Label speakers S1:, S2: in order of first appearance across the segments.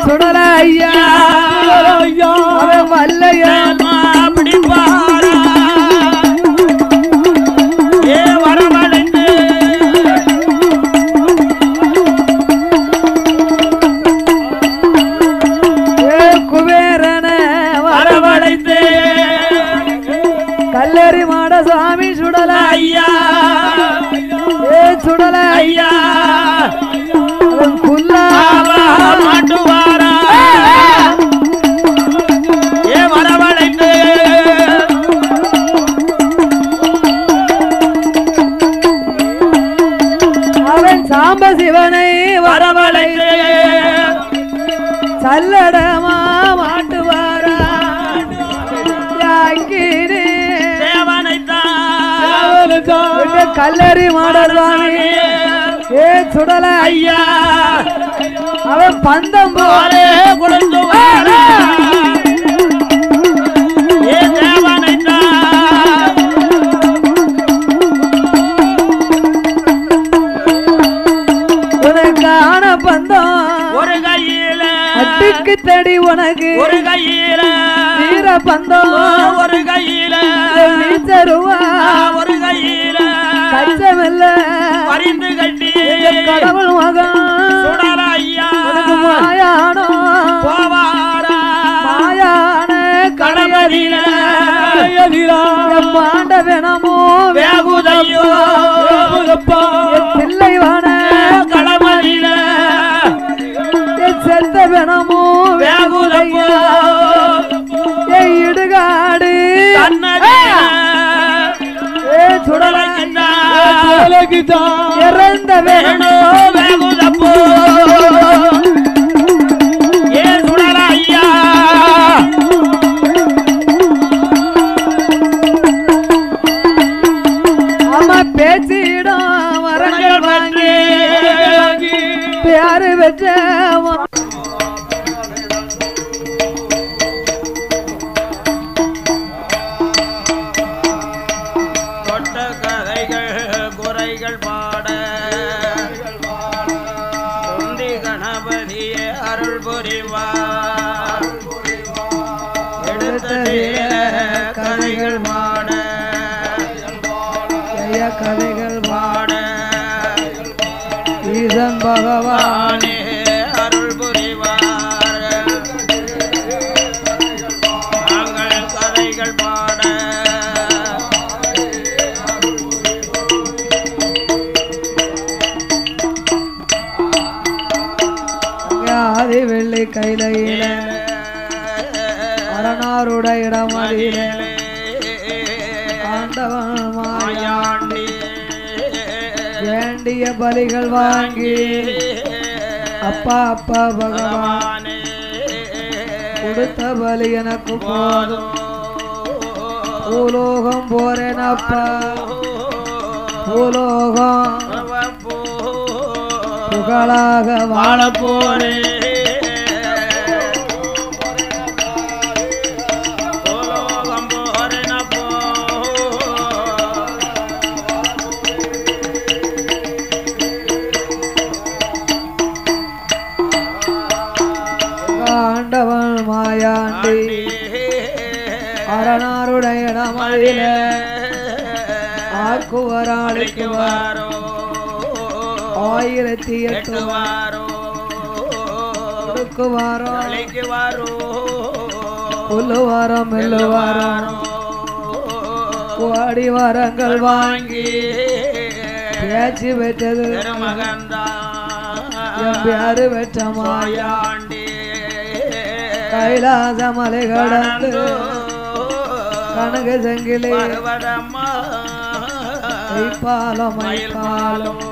S1: சுடல ஐயா அவன் வல்லையா
S2: அப்படி பாரா ஏ வரவழைத்து
S1: ஏ குபேரன வர
S2: வரவழைத்து
S1: கல்லறி மாட சாமி சுடல
S2: ஐயா
S1: ஏ சுடல
S2: ஐயா
S1: அவன் குல்லா
S2: ஆவா மாட்டுவாரா ஏ வரவழைத்து
S1: அவன் சாம்ப சிவனை வர
S2: வரவழைத்து
S1: சல்லடமா மாட்டுவாரா யாக்கினே
S2: தேவனைத்தான்
S1: எங்க கல்லறி மாட சாமி ஏ சுடல
S2: ஐயா
S1: அவன் பந்தம் போ
S2: ஒரே குழந்து வாரா. ஏ தேவனைத்தான்
S1: உனக்கான பந்தம்
S2: ஒரு கையில
S1: அட்டுக்கு தடி உனக்கு
S2: ஒரு கையில
S1: வீர பந்தம்
S2: ஒரு கையில
S1: நீச்சருவா
S2: ஒரு கையில
S1: கச்சமில்ல
S2: பரிந்து கட்டி
S1: கடவுள் மகன்
S2: சுடல ஐயா
S1: உனக்கு மாயானோ
S2: போவாரா
S1: மாயான
S2: கடமதியில
S1: மாண்ட வேணமோ
S2: வேகுதையோ
S1: பிள்ளைவான
S2: கடமதியில
S1: செத்த வேணமோ
S2: வேகுதையோ
S1: ஏய் இடுகாடு
S2: தன்னதியில
S1: ஏ சுடல
S2: சுடலைக்கிட்டா
S1: இறந்த வேணோ
S2: வேணோ வேகுதப்போ ஏ சுடல ஐயா
S1: ஆமா பேச்சிடம் வரங்கள் வாங்கி பேரு வச்ச
S2: தொட்ட கதைகள் குறைகள் பாட தொந்தி கணபதியே அருள் புரிவார் எடுத்த தீர கதைகள் பாட
S1: ஜெய கதைகள்
S2: பாட
S1: ஈசன் பகவான்
S2: வானே அருள் புரிவார் நாங்கள் கதைகள் பாட
S1: ஆதி வெள்ளி கைலையில அரணாருட இடமதியில ஆண்டவன் மாயா வேண்டிய பலிகள் வாங்கி அப்பா அப்பா பகவான் கொடுத்த பலி எனக்கு போதும் பூலோகம் போறேன் அப்பா பூலோகம் புகழாக வாழ
S2: போரே
S1: ஆண்டவன் மாயாண்டி அரணாருடைய இடமதியில ஆக்குவராளுக்கு ஆயிரத்தி எட்டு கொடுக்குவாரோ புல்லுவாரம் மெல்லுவாரம் கோடி வரங்கள் வாங்கி பேச்சு பெற்றது என் பேரு பெற்ற மாயா கைலாச மலை கடந்து கனக சங்கிலி மைப்பாலம் மைப்பாலம்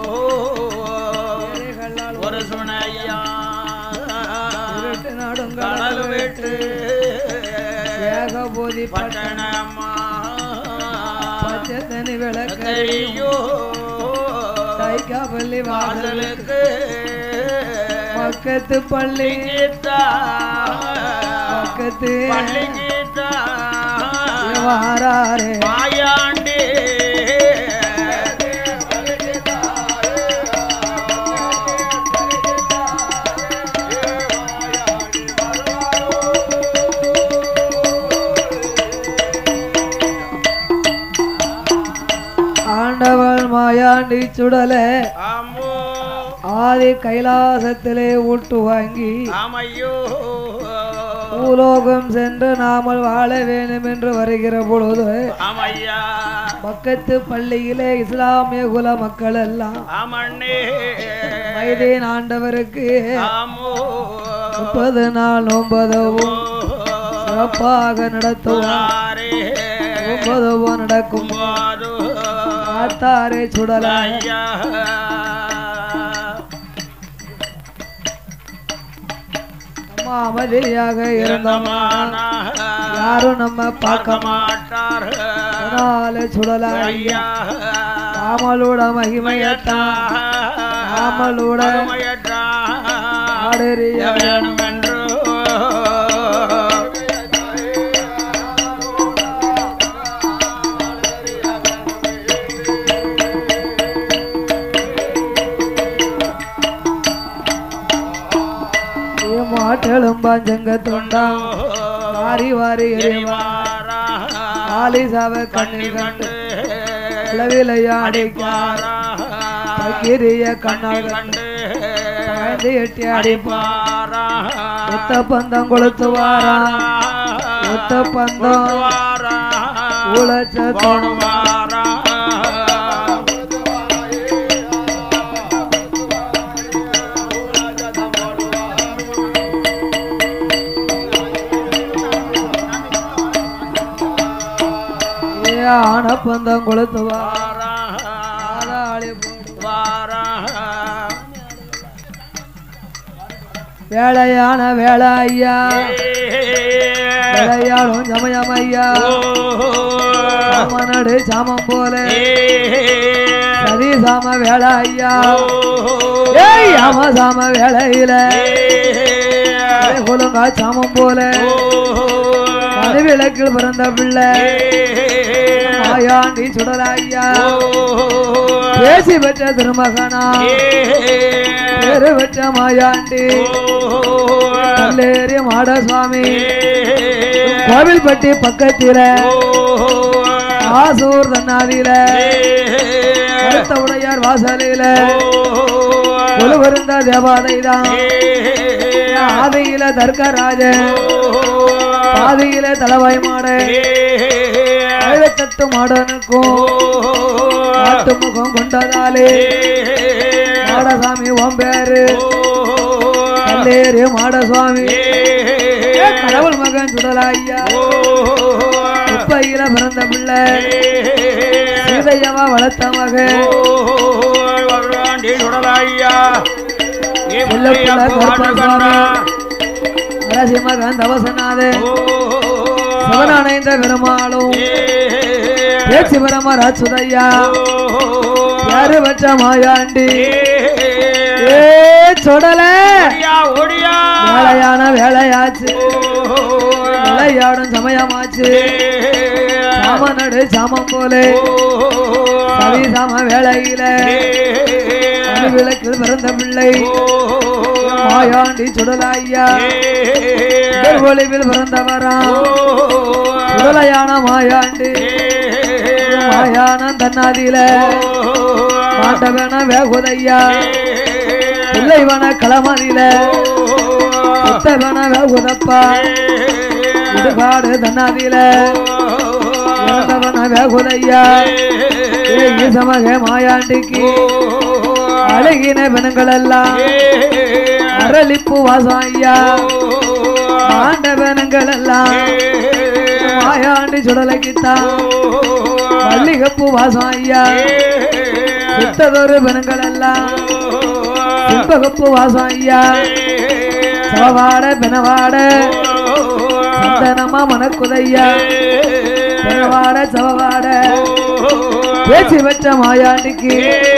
S2: ஒரு சுனையா
S1: இருட்டு நடுங்கடல்
S2: கடல்
S1: வெட்டு
S2: விட்டு
S1: ஏகபோதி
S2: பட்டணமா
S1: பச்சை தனி விளக்கு
S2: தெரியும்
S1: தைக்காப்பள்ளி வாசல்
S2: வாசலுக்கு
S1: பக்கத்து பள்ளி
S2: கீதா
S1: பக்கத்து
S2: பள்ளி கீதா
S1: வாராரே
S2: மாயாண்டி
S1: மாயாண்டி சுடலை
S2: ஆமோ
S1: ஆதி கைலாசத்திலே ஊட்டு வாங்கி
S2: ஆமையோ
S1: பூலோகம் சென்று நாமல் வாழ வேண்டும் என்று வருகிற பொழுது
S2: ஆமையா
S1: பக்கத்து பள்ளியிலே இஸ்லாமிய குல மக்கள் எல்லாம்
S2: ஆமண்ணே
S1: மைதீன் ஆண்டவருக்கு
S2: ஆமோ
S1: முப்பது நாள் ஒன்பதவும் சிறப்பாக நடத்துவார்
S2: ஆரே
S1: ஒன்பதவும் நடக்கும்
S2: மாறு
S1: ஆத்தாரே சுடலை
S2: ஐயா
S1: அம்மா அமைதியாக இருந்தோமா யாரும் நம்ம பார்க்க
S2: மாட்டார்
S1: மாட்டாலே சுடலாய்
S2: ஐயா
S1: ராமலோட மகிமையத்தான் ராமலோட ஆடறிய
S2: வேணுமென்று
S1: மாட்டெலும் பஞ்சங்க தொண்டா வாரி வாரி எறிவா ஆலிசாவ கண்ணில் கண்டு அளவிலையாடிக்கா பகிரிய கண்ணால் கண்டு பயந்து எட்டி அடிப்பா ஒத்த பந்தம் கொளுத்து வாரா ஒத்த பந்தம் உழைச்ச ஆன பந்தம் கொளுத்து வாராளி வேலையான வேலை ஐயா வேலையாளும் சமயம் ஐயா சாமனடு சாமம் போல சரி சாம வேலை ஐயா ஏய் ஆமா சாம வேலையில குலுங்கா சாமம் போல மது விளக்கில் பிறந்த பிள்ளை மாயாண்டி சுடல ஐயா பேசி பெற்ற திருமகனா பேரு பெற்ற மாயாண்டி கல்லேரி மாட சுவாமி கோவில்பட்டி பக்கத்தில ஆசூர் தன்னாதியில கருத்த உடையார் வாசலில கொலுவருந்த தேவாதை தான் ஆதியில தர்க்கராஜன் ஆதியில தலவாய் மாட தட்டு மாடனுக்கும் காட்டு முகம் கொண்டதாலே மாடசாமி ஓம் பேரு கல்லேரி மாடசுவாமி ஏ கடவுள் மகன் சுடலா ஐயா குப்பையில பிறந்த பிள்ளை சீதையவா வளர்த்த மகன் சொல்லப்புள்ள கருப்பசாமி அரசி மகன் தவசநாதன் சிவனானந்த பெருமாளும் பேச்சு பிரமராஜ் சுதையா யாரு வச்ச மாயாண்டி ஏ சொடல வேலையான வேலையாச்சு விளையாடும் சமயமாச்சு சாமனடு சாமம் போலே சவி சாம வேலையில விளக்கில் பிறந்த பிள்ளை மாயாண்டி சுடலாய்யா ஒளிவில் பிறந்தவரா சுடலையான மாயாண்டி மாயான தன்னாதியில மாட்டவன வேகுதையா பிள்ளைவன களமதியில புத்தவன வேகுதப்பா இடுபாடு தன்னாதியில இறந்தவன வேகுதையா ஈசமக மாயாண்டிக்கு அழகின பெண்கள் எல்லாம் அரளிப்பு வாசம் ஐயா ஆண்டவனங்கள் எல்லாம் மாயாண்டி சுடலைக்குத்தான் மல்லிகப்பு வாசம் ஐயா சித்ததொரு பெண்கள் எல்லாம் சிம்பகப்பு வாசம் ஐயா சவவாட பெனவாட சந்தனமா மனக்குதையா பெனவாட சவவாட பேச்சு வச்ச மாயாண்டிக்கு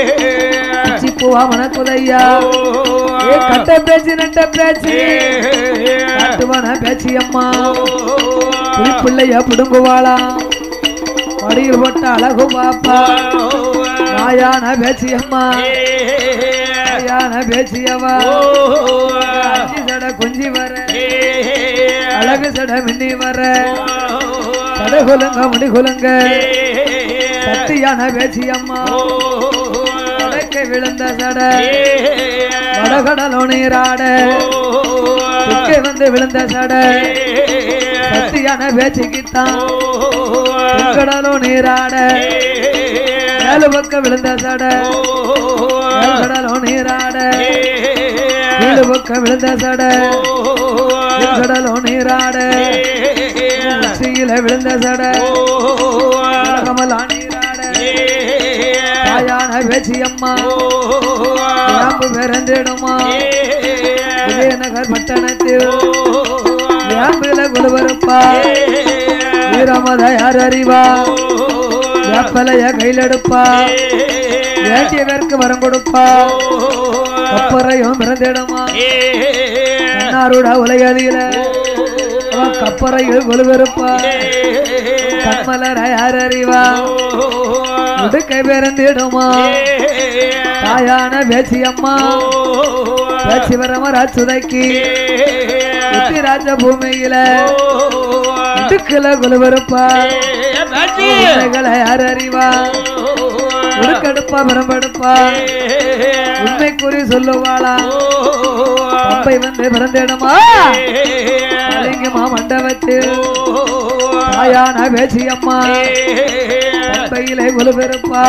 S1: பூவா மனக்குதையா ஏ கட்ட பேச்சு நட்ட பேச்சு காட்டுவான பேச்சு அம்மா பிள்ளைய புடுங்குவாளா மடியில் போட்ட அழகு பாப்பா மாயான பேச்சு அம்மா மாயான பேச்சியவா அஞ்சு சட குஞ்சி வர அழகு சட மின்னி வர சட குலுங்க முடி குலுங்க சத்தியான பேச்சு அம்மா தெற்கே விழுந்த சட வடகடலோ நீராட தெற்கே வந்து விழுந்த சட சத்தியான பேச்சுக்குத்தான் தென்கடலோ நீராட மேலு பக்கம் விழுந்த சட கடலோ நீராட வீடு பக்கம் விழுந்த சட கடலோ நீராட உச்சியில விழுந்த சட கமலா நீராட தாயான பேச்சு அம்மா யாம்பு பிறந்திடுமா விஜயநகர் பட்டணத்தில் யாம்புல குழுவருப்பா வீரமத யார் அறிவா வேப்பலைய கையில் எடுப்பா வேட்டியவருக்கு வரம் கொடுப்பா கப்பறையும் பிறந்திடுமா கண்ணாருட உலகதியில அவன் கப்பறையில் கொழுவருப்பா கண்மலர யார் அறிவா உடுக்கை பிறந்திடுமா தாயான பேச்சி அம்மா பேச்சி வரமரா சுதைக்கு உத்திராஜ பூமியில இடுக்குல கொழுவருப்பா உண்மைகளை யார் அறிவா உடுக்கெடுப்பா பிரம்பெடுப்பா உண்மை கூறி சொல்லுவாளா பம்பை வந்து பிறந்திடுமா கலிங்கமா மண்டபத்தில் தாயான பேச்சி அம்மா பம்பையிலே கொலுபெருப்பா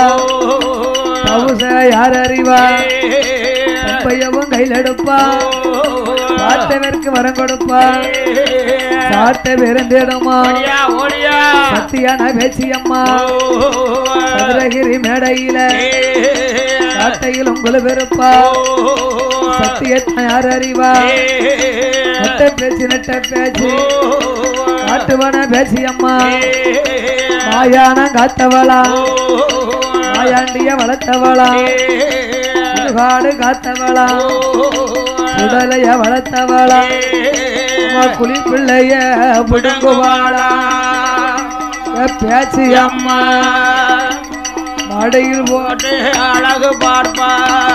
S1: தவுச யார் அறிவா பம்பையவும் கையில் எடுப்பா சாத்தவருக்கு வரம் கொடுப்பா சாத்த பிறந்திடுமா சத்தியான பேச்சி அம்மா சதுரகிரி மேடையில சாட்டையிலும் கொலுபெருப்பா சத்தியத்தை யார் அறிவா நட்ட பேச்சு நட்ட பேச்சு காட்டுவன பேச்சி அம்மா மாயான காத்தவளா மாயாண்டிய வளர்த்தவளா சுடுகாடு காத்தவளா சுடலைய வளர்த்தவளா அம்மா குளி பிள்ளைய பிடுங்குவாளா ஏ பேச்சு அம்மா மடையில் போ
S2: போட்டு அழகு பார்ப்பா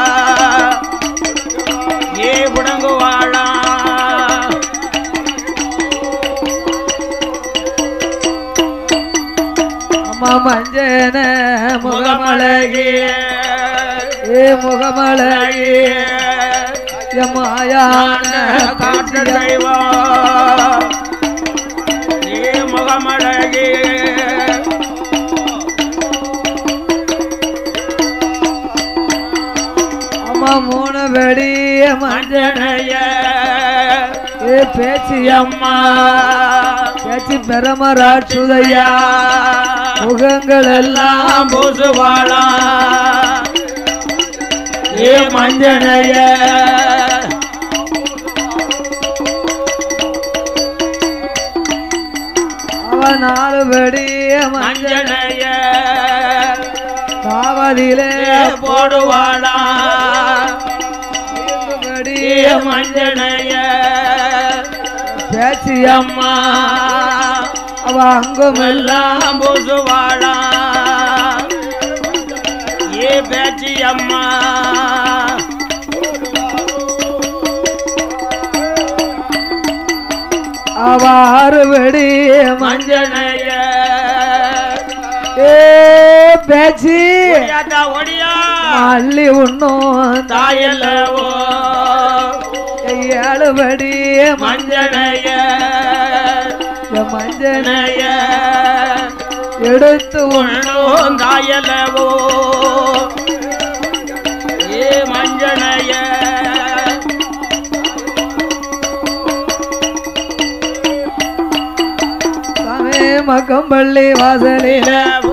S2: ஏ புடங்குவாளா
S1: அம்மா மஞ்சன முகமழகி ஏ முகமழகி எம்மாயான
S2: காற்று
S1: காட்சியம்
S2: தெய்வம் ஏ முகமழகி
S1: அம்மா மூணு வெடி மஞ்சள்
S2: மஞ்சனைய
S1: ஏ பேச்சு அம்மா பேச்சு பெரமராட்சுதையா முகங்கள் எல்லாம்
S2: எல்லாம் பூசுவாளா ஏ மஞ்சனைய
S1: அவ நாலு வெடி மஞ்சள்
S2: மஞ்சனைய
S1: காவலிலே
S2: போடுவாளா
S1: ஐந்து வெடி
S2: ஏ மஞ்சனைய
S1: பேச்சு அம்மா அவ அங்கும் எல்லாம்
S2: எல்லாம் பூசுவாளா ஏ பேச்சி அம்மா
S1: அவ ஆறு வெடி மஞ்சள்
S2: மஞ்சனைய
S1: ஏ பேச்சு
S2: ஒடியாத்தா ஒடியா
S1: அள்ளி உண்ணும்
S2: தாயல்லவோ
S1: ஏழு வெடி
S2: மஞ்சனைய
S1: மஞ்சள்
S2: மஞ்சனைய
S1: எடுத்து உண்ண
S2: உள்ளோம் தாயல்லவோ ஏ மஞ்சனைய
S1: சாமி மக்கம்பள்ளி வாசலில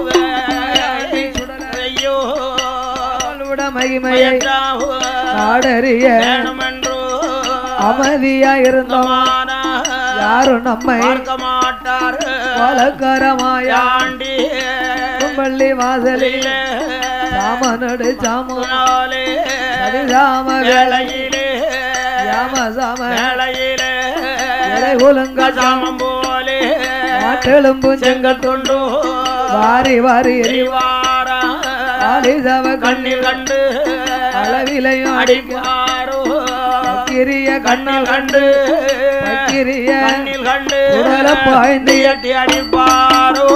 S2: ஐயோ
S1: விட மகிமையை
S2: மயத்தாவோ
S1: நாடறிய
S2: வேணுமென்றோ
S1: அமைதியா இருந்தோம் யாரும் நம்மை
S2: பார்க்க மாட்டார்
S1: வழக்கரமாயா
S2: யாண்டி
S1: பள்ளி வாசலில சாமனடு சாம சாம
S2: வேளையிலே
S1: யாம சாம
S2: வேளையிலே
S1: குலுங்க
S2: சாமம் போலே
S1: மாட்டெலும்பு
S2: செங்கத்துண்டு
S1: வாரி வாரி
S2: எரிவாரா
S1: ஆலிசவ கண்ணில்
S2: கண்ணில் கண்டு
S1: அளவிலையும் அடிக்க
S2: அடிப்பாரோ
S1: கிரிய கண்ணல்
S2: கண்ணில் கண்டு
S1: பக்கிரிய
S2: கண்ணில் கண்டு
S1: உடல பாய்ந்து
S2: எட்டி அடிப்பாரோ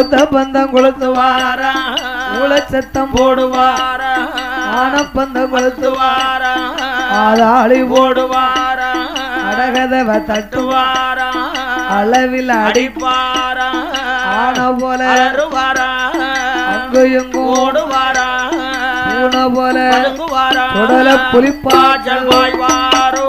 S1: சொந்த பந்தம் கொளுத்துவார்
S2: வாரா
S1: ஊழச்சத்தம் போடுவார்
S2: வாரா
S1: ஆனப்பந்தம் கொளுத்துவார்
S2: வாரா
S1: ஆதாளி போடு
S2: போடுவாரா
S1: அடகதவ தட்டு
S2: வாரா
S1: அளவில் அடி
S2: அடிப்பாரா
S1: ஆன போல
S2: அலறுவாரா
S1: அங்கு இங்கும்
S2: ஓடுவாரா
S1: பூனை போல
S2: பதுங்குவாரா
S1: உடல புலிப்பாச்சல்
S2: பாச்சல் வாய்வாரோ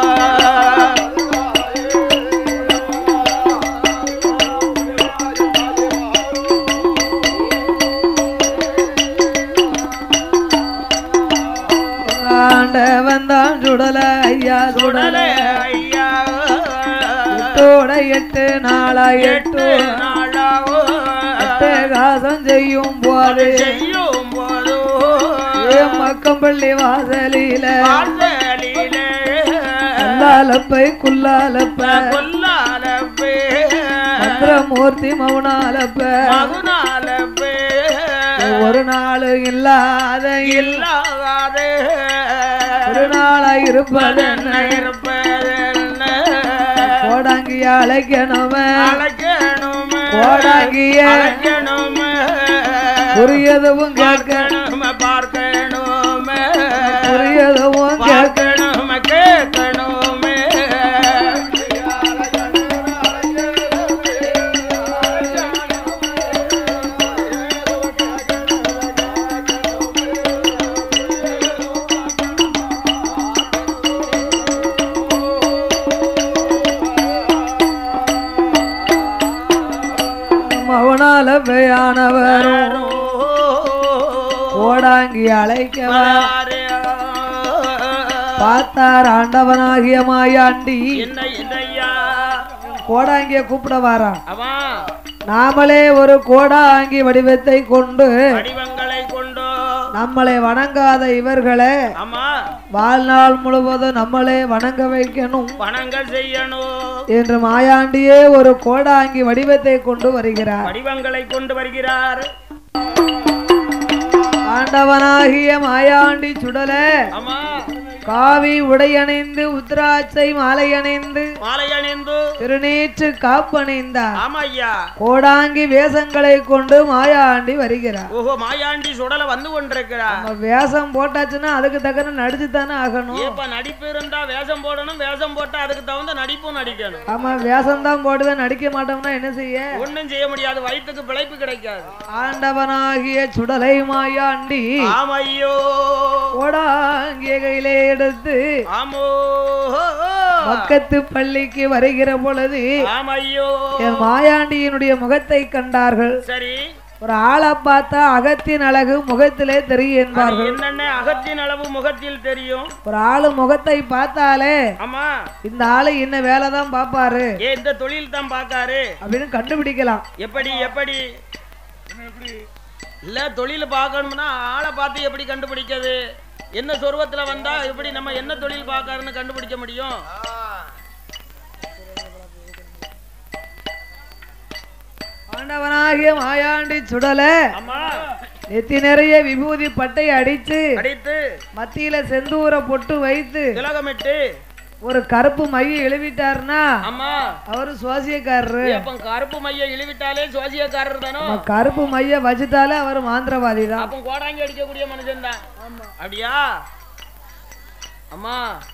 S1: ஆண்டவன் தான் சுடல ஐயா சுடல
S2: சுடலே ஐயா
S1: எட்டோட எட்டு நாளா எட்டு
S2: எட்டு நாளாவோ
S1: அட்டகாசம் செய்யும் போது
S2: செய்யும் போதோ
S1: ஏன் மக்கம்பள்ளி வாசலில
S2: வாசலிலே
S1: குல்லாலப்பை குல்லாலப்ப
S2: கொல்லாலப்பே
S1: மந்திரமூர்த்தி மௌனாலப்ப
S2: மகுனாலப்பே
S1: ஒரு நாள் இல்லாத
S2: இல்லாதே
S1: ஒரு நாளா இருப்பது
S2: என்ன இருப்பதென்ன
S1: கோடாங்கி அழைக்கணுமே
S2: அழைக்கணுமே
S1: கோடாங்கிய
S2: அழைக்கணுமே
S1: புரியதுவும் கேட்க
S2: பார்க்கணுமே பார்க்கணுமே
S1: புரியதுவும் கேட்க
S2: பார்க்கணுமே கேட்கணுமே
S1: மௌனாலப்பையானவரும் கோடாங்கி அழைக்கவா பார்த்தார் ஆண்டவனாகிய மாயாண்டி
S2: என்ன என்னய்யா
S1: கோடாங்கிய கூப்பிட வாரான்
S2: அவன்
S1: நாமளே ஒரு கோடாங்கி வடிவத்தை கொண்டு
S2: வடிவங்களை கொண்டு
S1: நம்மளை வணங்காத இவர்களை
S2: ஆமா
S1: வாழ்நாள் முழுவதும் நம்மளே வணங்க வைக்கணும்
S2: பணங்கள் செய்யணும்
S1: என்று மாயாண்டியே ஒரு கோடாங்கி வடிவத்தை கொண்டு வருகிறார்
S2: வடிவங்களை கொண்டு வருகிறார்
S1: ஆண்டவனாகிய மாயாண்டி சுடல
S2: ஆமா
S1: காவி உடையணிந்து உத்ராட்சை மாலை அணிந்து
S2: மாலை அணிந்து
S1: திருநீற்று காப்பணிந்தார்
S2: ஆமா ஐயா
S1: கோடாங்கி வேஷங்களை கொண்டு மாயாண்டி வருகிறார்
S2: ஓஹோ மாயாண்டி சுடல வந்து கொண்டிருக்கிறார்
S1: நம்ம வேஷம் போட்டாச்சுன்னா அதுக்கு தக்கன நடிச்சு தானே ஆகணும்
S2: ஏப்பா நடிப்பு இருந்தா வேஷம் போடணும் வேஷம் போட்டா அதுக்கு தகுந்த நடிப்பும் நடிக்கணும்
S1: ஆமா வேஷம் தான் போடுவேன் நடிக்க மாட்டோம்னா என்ன செய்ய
S2: ஒண்ணும் செய்ய முடியாது வயிற்றுக்கு பிழைப்பு கிடைக்காது
S1: ஆண்டவனாகிய சுடலை மாயாண்டி
S2: ஆமா ஐயோ
S1: கோடாங்கிய கையிலே எடுத்து
S2: ஆமோ
S1: பக்கத்து பள்ளிக்கு வருகிற பொழுது
S2: ஆமா ஐயோ
S1: என் மாயாண்டியினுடைய முகத்தை கண்டார்கள்
S2: சரி
S1: ஒரு ஆளை பார்த்தா அகத்தின் அழகு முகத்திலே தெரியும் என்பார்கள்
S2: என்னென்ன அகத்தின் அளவு முகத்தில் தெரியும்
S1: ஒரு ஆளு முகத்தை பார்த்தாலே
S2: ஆமா
S1: இந்த ஆளு என்ன வேலை தான் பார்ப்பாரு
S2: ஏ இந்த தொழில் தான் பாக்காரு
S1: அப்படின்னு கண்டுபிடிக்கலாம்
S2: எப்படி எப்படி இல்ல தொழில் பார்க்கணும்னா ஆளை பார்த்து எப்படி கண்டுபிடிக்கிறது என்ன சொருவத்துல வந்தா எப்படி நம்ம என்ன தொழில் பார்க்கறன்னு கண்டுபிடிக்க முடியும்
S1: ஆண்டவனாகிய மாயாண்டி சுடல
S2: ஆமா
S1: நெத்தி நிறைய விபூதி பட்டை அடித்து
S2: அடித்து
S1: மத்தியில செந்தூர பொட்டு வைத்து
S2: திலகமிட்டு
S1: ஒரு கருப்பு மைய எழுவிட்டாருன்னா
S2: ஆமா
S1: அவரு சுவாசியக்காரரு
S2: அப்ப கருப்பு மைய இழுவிட்டாலே சுவாசியக்காரர் தானோ
S1: நம்ம கருப்பு மைய வச்சுட்டாலே அவர் மாந்திரவாதி தான்
S2: அப்ப கோடாங்கி அடிக்கக்கூடிய மனுஷன் தான் அப்படியா அம்மா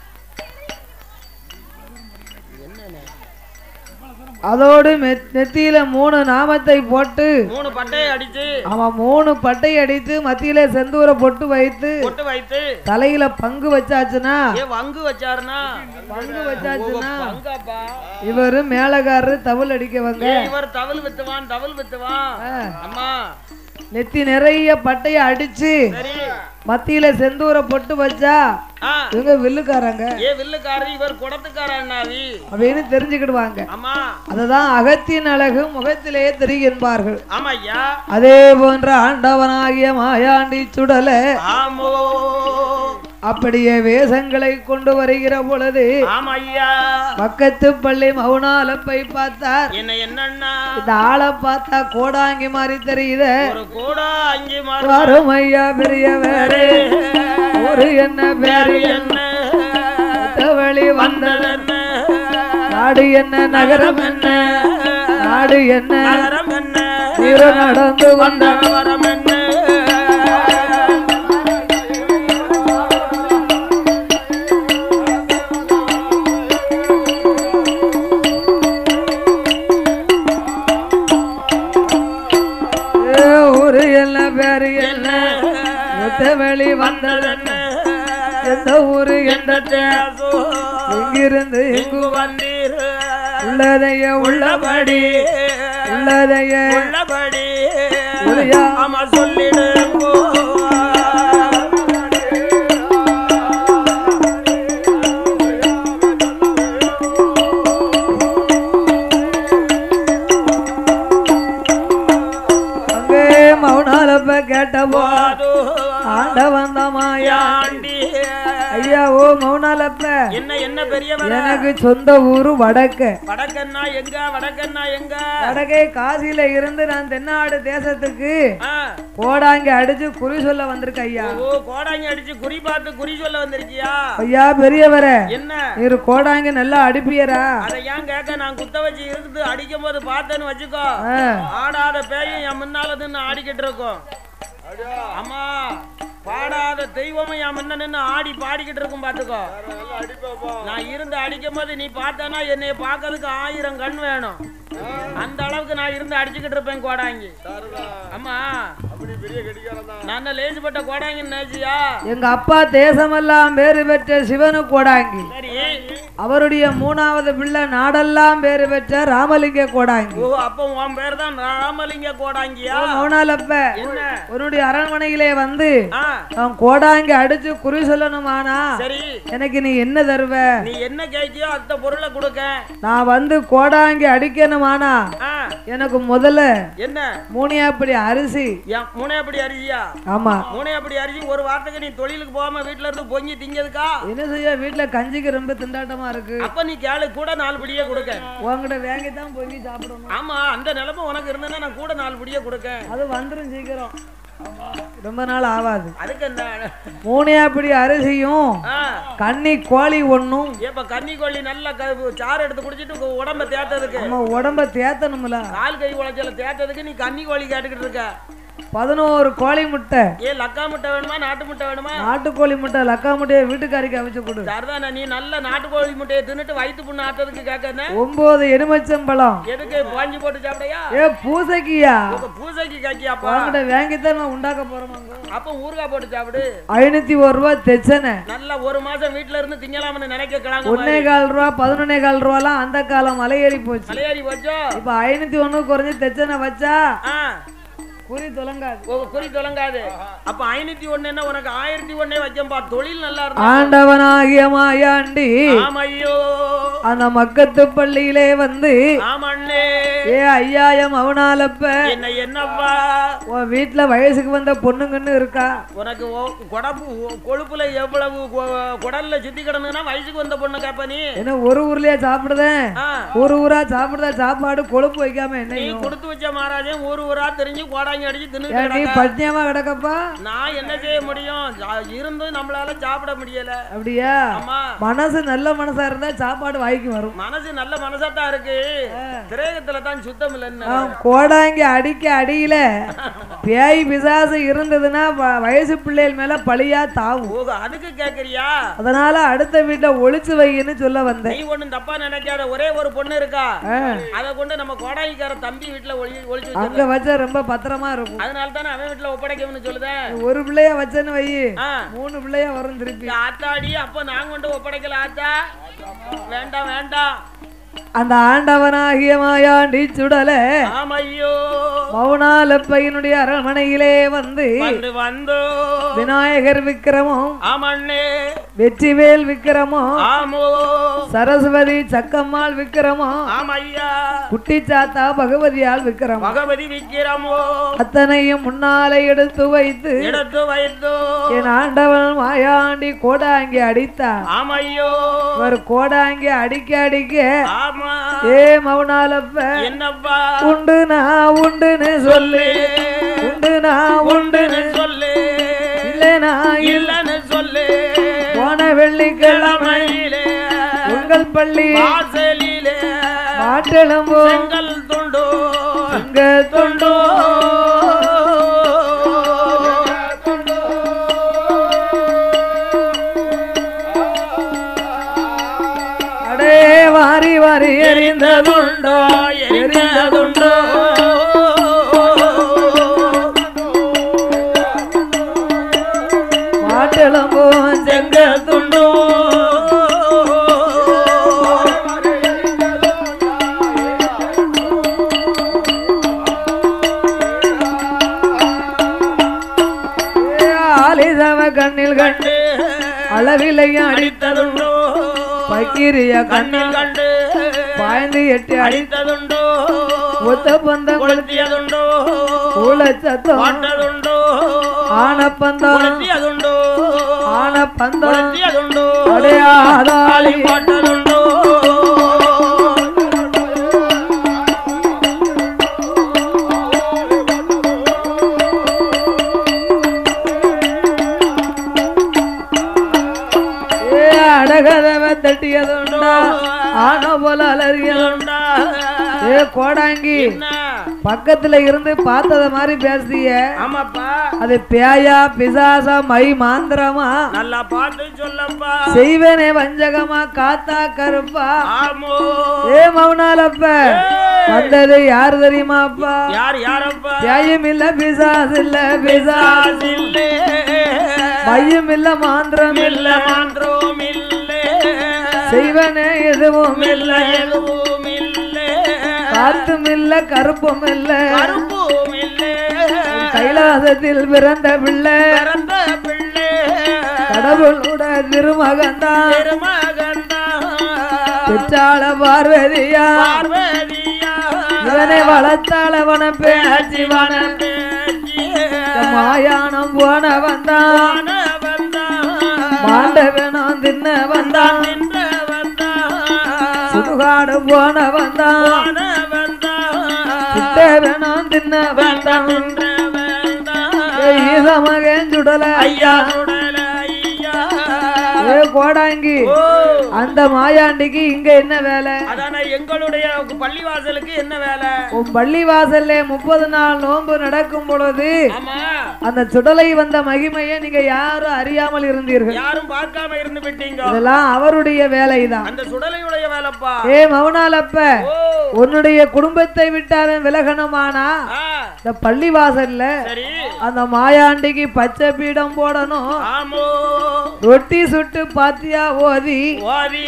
S1: அதோடு மெத்- நெத்தியில மூணு நாமத்தை போட்டு
S2: மூணு பட்டையை அடிச்சு
S1: அவன் மூணு பட்டை அடித்து மத்தியில செந்தூர பொட்டு வைத்து
S2: பொட்டு வைத்து
S1: தலையில பங்கு வச்சாச்சுன்னா
S2: ஏ வங்கு வச்சாருனா
S1: பங்கு வச்சாச்சுன்னா
S2: வங்காப்பா
S1: இவரு மேலக்காரரு தவில் அடிக்கவங்க
S2: ஏ இவர் தவள் வித்துவான் தவள் வித்துவான் அம்மா
S1: நெத்தி நிறைய பட்டைய அடிச்சு
S2: சரி
S1: மத்தியில செந்தூர பொட்டு வச்சா
S2: ஆ
S1: இவங்க வில்லுக்காரங்க
S2: ஏ வில்லுக்காரர் இவர் குடத்துக்காரர் அண்ணாவி
S1: அப்படின்னு தெரிஞ்சுக்கிடுவாங்க
S2: ஆமா
S1: அதுதான் அகத்தின் அழகு முகத்திலே தெரிகின்பார்கள்
S2: ஆமா ஐயா
S1: அதே போன்ற ஆண்டவனாகிய மாயாண்டி சுடல
S2: ஆமோ
S1: அப்படியே வேஷங்களை கொண்டு வருகிற பொழுது
S2: ஆமா ஐயா
S1: பக்கத்து பள்ளி மௌனாலப்பை பார்த்தார்
S2: என்ன என்னன்னா
S1: இந்த ஆளை பார்த்தா கோடாங்கி மாதிரி தெரியுத
S2: ஒரு கூடா அங்கே மாறு
S1: வரும் ஐயா பெரியவரே ஒரு என்ன பேரு
S2: என்ன
S1: வழி வந்த
S2: வந்தது என்ன
S1: நாடு என்ன நகரம் என்ன நாடு என்ன
S2: நகரம் என்ன
S1: இரு நடந்து
S2: வந்த
S1: வந்த
S2: வரம் என்ன
S1: ஏ, ஊரு என்ன பேரு என்ன வெளி வந்தது
S2: வந்ததென்ன
S1: எந்த ஊரு எந்த
S2: தேசோ
S1: இங்கிருந்து இங்கு
S2: இங்கு வந்தீர்
S1: உள்ளதைய உள்ளபடி உள்ளதைய
S2: உள்ளபடி
S1: உரியா.
S2: ஆமா சொல்லிடுங்கோ
S1: அங்கே மௌனாலப்ப கேட்டபோ
S2: போது
S1: ஆண்டவன் மாயா
S2: ஆண்டி
S1: ஐயா ஓ மௌனாலப்ப
S2: என்ன என்ன பெரியவர
S1: எனக்கு சொந்த ஊரு வடக்கு
S2: வடக்கன்னா எங்க வடக்கன்னா எங்க
S1: வடக்கே காசியில இருந்து நான் தென்னாடு தேசத்துக்கு
S2: ஆ,
S1: கோடாங்கி அடிச்சு குறி சொல்ல வந்திருக்க ஐயா
S2: ஓ கோடாங்கி அடிச்சு குறி பார்த்து குறி சொல்ல வந்திருக்கியா
S1: ஐயா பெரியவரே
S2: என்ன
S1: நீர் கோடாங்கி நல்லா அடிப்பியரா
S2: அதை ஏன் கேட்க நான் குத்த வச்சு இருந்து அடிக்கும் போது பார்த்தேன்னு வச்சுக்கோ
S1: ஆ,
S2: ஆடாத பேயும் என் முன்னால நின்று ஆடிக்கிட்டு இருக்கும் அம்மா பாடாத தெய்வமும் என் முன்ன நின்று ஆடி பாடிக்கிட்டு இருக்கும் பாத்துக்கோ நான் இருந்து அடிக்கும் போது நீ பார்த்தனா என்னைய பார்க்கறதுக்கு ஆயிரம் கண் வேணும் அந்த அளவுக்கு நான் இருந்து அடிச்சுக்கிட்டு இருப்பேன் கோடாங்கி அம்மா நான் லேசுப்பட்ட கோடாங்கி நேசியா
S1: எங்க அப்பா தேசமெல்லாம் பேறு பெற்ற சிவனு கோடாங்கி
S2: சரி
S1: அவருடைய மூணாவது பிள்ளை நாடெல்லாம் பேறு பெற்ற ராமலிங்க கோடாங்கி
S2: ஓ அப்போ உன் பேர் தான் ராமலிங்க கோடாங்கியா
S1: மௌனாலப்ப
S2: என்ன
S1: உன்னுடைய அரண்மனையிலே வந்து
S2: ஆ
S1: நான் கோடாங்கி அடிச்சு குறி சொல்லணுமானா
S2: சரி
S1: எனக்கு நீ என்ன தருவ
S2: நீ என்ன கேட்கியோ அந்த பொருளை கொடுக்க
S1: நான் வந்து கோடாங்கி அடிக்கணுமானா
S2: ஆ
S1: எனக்கு முதல்ல
S2: என்ன
S1: மூணியாப்படி அரிசி
S2: என் மூணையப்படி அரிசியா
S1: ஆமா
S2: மூணையப்படி அரிசி ஒரு வாரத்துக்கு நீ தொழிலுக்கு போகாம வீட்டுல இருந்து பொங்கி திங்கிறதுக்கா
S1: என்ன செய்ய வீட்டுல கஞ்சிக்கு ரொம்ப திண்டாட்டமா இருக்கு
S2: அப்ப நீ கேளு கூட நாலு படியே கொடுக்க
S1: உங்ககிட்ட வாங்கி தான் பொங்கி சாப்பிடணும்
S2: ஆமா அந்த நிலைமை உனக்கு இருந்ததுன்னா நான் கூட நாலு படியே கொடுக்க
S1: அது வந்துரும் சீக்கிரம் ரொம்ப நாள் ஆகாது
S2: அதுக்கு என்ன
S1: மூணையாப்படி அரிசியும்
S2: ஆ,
S1: கன்னி கோழி ஒண்ணும்
S2: இப்ப கன்னி கோழி நல்லா க- சாறு எடுத்து குடிச்சிட்டு உங்க உடம்ப தேத்ததுக்கு
S1: நம்ம உடம்ப தேத்தணும்ல
S2: கால் கை உழைச்சல தேத்ததுக்கு நீ கன்னி கோழி கேட்டுக்கிட்டு இருக்க
S1: பதினோரு கோழி முட்டை
S2: ஏ லக்கா முட்டை வேணுமா நாட்டு முட்டை வேணுமா
S1: நாட்டுக்கோழி முட்டை லக்கா முட்டையை வீட்டுக்காரிக்கு அவிச்சு கொடு
S2: சரிதானே நீ நல்ல நாட்டுக்கோழி முட்டையை தின்னுட்டு வயிற்று புண்ணு ஆட்டதுக்கு கேட்கறேன்
S1: ஒன்பது எலுமிச்சம்பழம்
S2: எதுக்கு பாஞ்சி போட்டு சாப்பிடையா
S1: ஏ பூசைக்கியா
S2: உங்க பூசைக்கு கேக்கியாப்பா
S1: உங்ககிட்ட வாங்கித்தான் நான் உண்டாக்க போறோமாங்க
S2: அப்ப ஊறுகாய் போட்டு சாப்பிடு
S1: ஐநூத்தி ஒரு ரூபா தெச்சனை
S2: நல்லா ஒரு மாசம் வீட்டுல இருந்து திங்கலாம்னு நினைக்க கிளாங்க
S1: ஒன்னே கால் ரூபா பதினொன்னே கால் ரூபாலாம் அந்த காலம் மலையேறி போச்சு
S2: மலையாரி வச்சோ
S1: இப்ப ஐநூத்தி ஒண்ணு குறைஞ்சு தெச்சனை வச்சா
S2: ஆ
S1: குறி தொலங்காது
S2: உங்க குறி தொடங்காது அப்ப ஐநூத்தி ஒண்ணு என்ன உனக்கு ஆயிரத்தி ஒண்ணே வைக்கம்பா தொழில் நல்லா இருந்தா
S1: ஆண்டவனாகிய மாயாண்டி
S2: ஆமையோ
S1: அந்த மக்கத்து பள்ளியிலே வந்து
S2: ஆமண்ணே
S1: ஏ ஐயாயம் அவனாலப்ப
S2: என்ன என்னப்பா
S1: உன் வீட்டுல வயசுக்கு வந்த பொண்ணுங்கன்னு இருக்கா
S2: உனக்கு ஓ- கொடப்பு ஓ- கொழுப்புல எவ்வளவு கொ- குடல்ல சுத்தி கிடந்துன்னா வயசுக்கு வந்த பொண்ணு கேப்ப நீ
S1: என்ன ஒரு ஊர்லயே சாப்பிடுதேன்
S2: ஆ,
S1: ஒரு ஊரா சாப்பிடுதா சாப்பாடு கொழுப்பு வைக்காம
S2: நீ
S1: என்னையும்
S2: கொடுத்து வச்ச மகாராஜன் ஊரு ஊரா தெரிஞ்சு கோடாங்கி அடிச்சு
S1: ஏன் நீ
S2: தின்னு
S1: பட்னியமா கிடக்கப்பா
S2: நான் என்ன செய்ய முடியும் ஜா- இருந்தும் நம்மளால சாப்பிட முடியல
S1: அப்படியா
S2: ஆமா
S1: மனசு நல்ல மனசா இருந்தா சாப்பாடு வாய்க்கு வரும்
S2: மனசு நல்ல மனசாத்தான் இருக்கு திரேகத்துல தான் சுத்தம் இல்லைன்னு
S1: ஆ, கோடாங்கி அடிக்க அடியில பேய் பிசாசு இருந்ததுன்னா வ- வயசு பிள்ளைகள் மேல பழியா தாவும்
S2: ஓ அதுக்கு கேக்குறியா
S1: அதனால அடுத்த வீட்டுல ஒளிச்சு வைன்னு சொல்ல வந்தேன்
S2: நீ ஒண்ணும் தப்பா நினைக்காத ஒரே ஒரு பொண்ணு இருக்கா
S1: ஆ,
S2: அத கொண்டு நம்ம கோடாங்கிக்கார தம்பி வீட்டுல ஒளி ஒளிச்சு
S1: அங்க
S2: வச்சிருக்க
S1: வச்சா ரொம்ப பத்திரமா இருக்கும்
S2: அதனால தானே அவன் வீட்டுல ஒப்படைக்கணும்னு சொல்லுதேன்
S1: ஒரு பிள்ளைய வச்சேன்னு வை
S2: ஆ
S1: மூணு பிள்ளைய வரும் திருப்பி
S2: ஆத்தாடி அப்ப நான் கொண்டு ஒப்படைக்கல ஆத்தா வேண்டாம் வேண்டாம்
S1: அந்த ஆண்டவனாகிய மாயாண்டி சுடல
S2: ஆமையோ
S1: மௌனால பையனுடைய அரண்மனையிலே வந்து
S2: வந்து வந்தோ
S1: விநாயகர் விக்கிரமும்
S2: ஆமண்ணே
S1: வெற்றிவேல் விக்கிரமும்
S2: ஆமோ
S1: சரஸ்வதி சக்கம்மாள் விக்கிரமும்
S2: ஆமையா
S1: குட்டி சாத்தா பகவதியால் விக்கிரமம்
S2: பகவதி விக்கிரமோ
S1: அத்தனையும் முன்னாலே எடுத்து வைத்து
S2: எடுத்து வைத்தோ
S1: என் ஆண்டவன் மாயாண்டி கோடாங்கி அடித்தான்
S2: ஆமையோ
S1: ஒரு கோடாங்கி அடிக்க அடிக்க
S2: ஆமா
S1: ஏ மௌனாலப்ப
S2: என்னப்பா
S1: உண்டு நான் உண்டுன்னு சொல்லு உண்டு நான் உண்டுன்னு
S2: உண்டுன்னு சொல்லு
S1: இல்லை நான் இல்ல
S2: இல்லன்னு சொல்லு
S1: போன வெள்ளிக்கிழமை
S2: கிழமையிலே
S1: உங்கள் பள்ளி
S2: வாசலிலே
S1: மாட்டெலும்போ
S2: செங்கல் துண்டோ
S1: எங்க தொண்டோ அடே வாரி வாரி எறிந்ததுண்டோ எறிந்ததுண்டோ மாட்டெலும்பும் செங்க துண்டோ ஆலிசவ கண்ணில் கண்டு அளவிலை அடித்ததுண்டோ பக்கிரிய கண்ணில்
S2: கண்டு
S1: பாய்ந்து எட்டி அடி
S2: அடித்ததுண்டோ
S1: ஒத்த பந்தம்
S2: கொளுத்தியதுண்டோ
S1: ஊழச்சத்தம்
S2: பாட்டதுண்டோ
S1: ஆனப்பந்தம்
S2: கொளுத்தியதுண்டோ
S1: ஆனப்பந்தம்
S2: கொளுத்தியதுண்டோ
S1: அடையாதாளி
S2: பாட்டதுண்டோ
S1: ஏ அடகதவ தட்டியதுண்டா ஆன போல அலறியதுண்டா ஏ கோடாங்கி
S2: என்ன
S1: பக்கத்துல இருந்து பார்த்தத மாதிரி பேசுதிய
S2: ஆமாப்பா
S1: அது பேயா பிசாசா மை மாந்திரமா
S2: நல்லா பார்த்து சொல்லப்பா
S1: செய்வனே வஞ்சகமா காத்தா கருப்பா
S2: ஆமோ
S1: ஏ மௌனாலப்ப வந்தது யார் தெரியுமா அப்பா
S2: யார் யாரப்பா
S1: பேயும் இல்ல பிசாஸ் இல்ல பிசாஸ்
S2: இல்லே
S1: மையம் இல்ல மாந்திரம் இல்ல
S2: இல்ல மான்றோம் இல்லே
S1: செய்வனே எதுவும் இல்ல
S2: இல்ல எதுவும் இல்லே
S1: காத்தும் இல்ல கருப்பும் இல்ல
S2: கருப்பும் இல்லே
S1: கைலாசத்தில் பிறந்த பிள்ளை
S2: பிறந்த பிள்ளை
S1: கடவுளோட திருமகன்தான்
S2: திருமகந்தா
S1: பிச்சாள பார்வதியா
S2: பார்வதியா
S1: இவனை வளர்த்தாளவன பேச்சு வன மாயானம் போனவன் தான் மாண்டவனும் தின்ன வந்தான் சுடுகாடு போனவன் தான் சுட்டவனும் தின்ன வந்தான் ஈசமகன் சுடல ஐயா ஏ கோடாங்கி அந்த மாயாண்டிக்கு இங்க என்ன வேலை
S2: அதான எங்களுடைய பள்ளிவாசலுக்கு என்ன வேலை
S1: உன் பள்ளி வாசல்ல முப்பது நாள் நோன்பு நடக்கும் பொழுது
S2: ஆமா
S1: அந்த சுடலை வந்த மகிமையை நீங்க யாரும் அறியாமல் இருந்தீர்கள்
S2: யாரும் பார்க்காம இருந்து விட்டீங்க
S1: இதெல்லாம் அவருடைய வேலைதான்
S2: அந்த சுடலையுடைய வேலைப்பா
S1: ஏ மௌனாலப்ப
S2: ஓ
S1: உன்னுடைய குடும்பத்தை விட்டு அவன் விலகணுமானா
S2: ஆ,
S1: இந்த பள்ளி வாசல்ல
S2: சரி
S1: அந்த மாயாண்டிக்கு பச்சை பீடம் போடணும்
S2: ஆமோ
S1: ரொட்டி சுட்டு பாத்தியா ஓதி
S2: ஓதி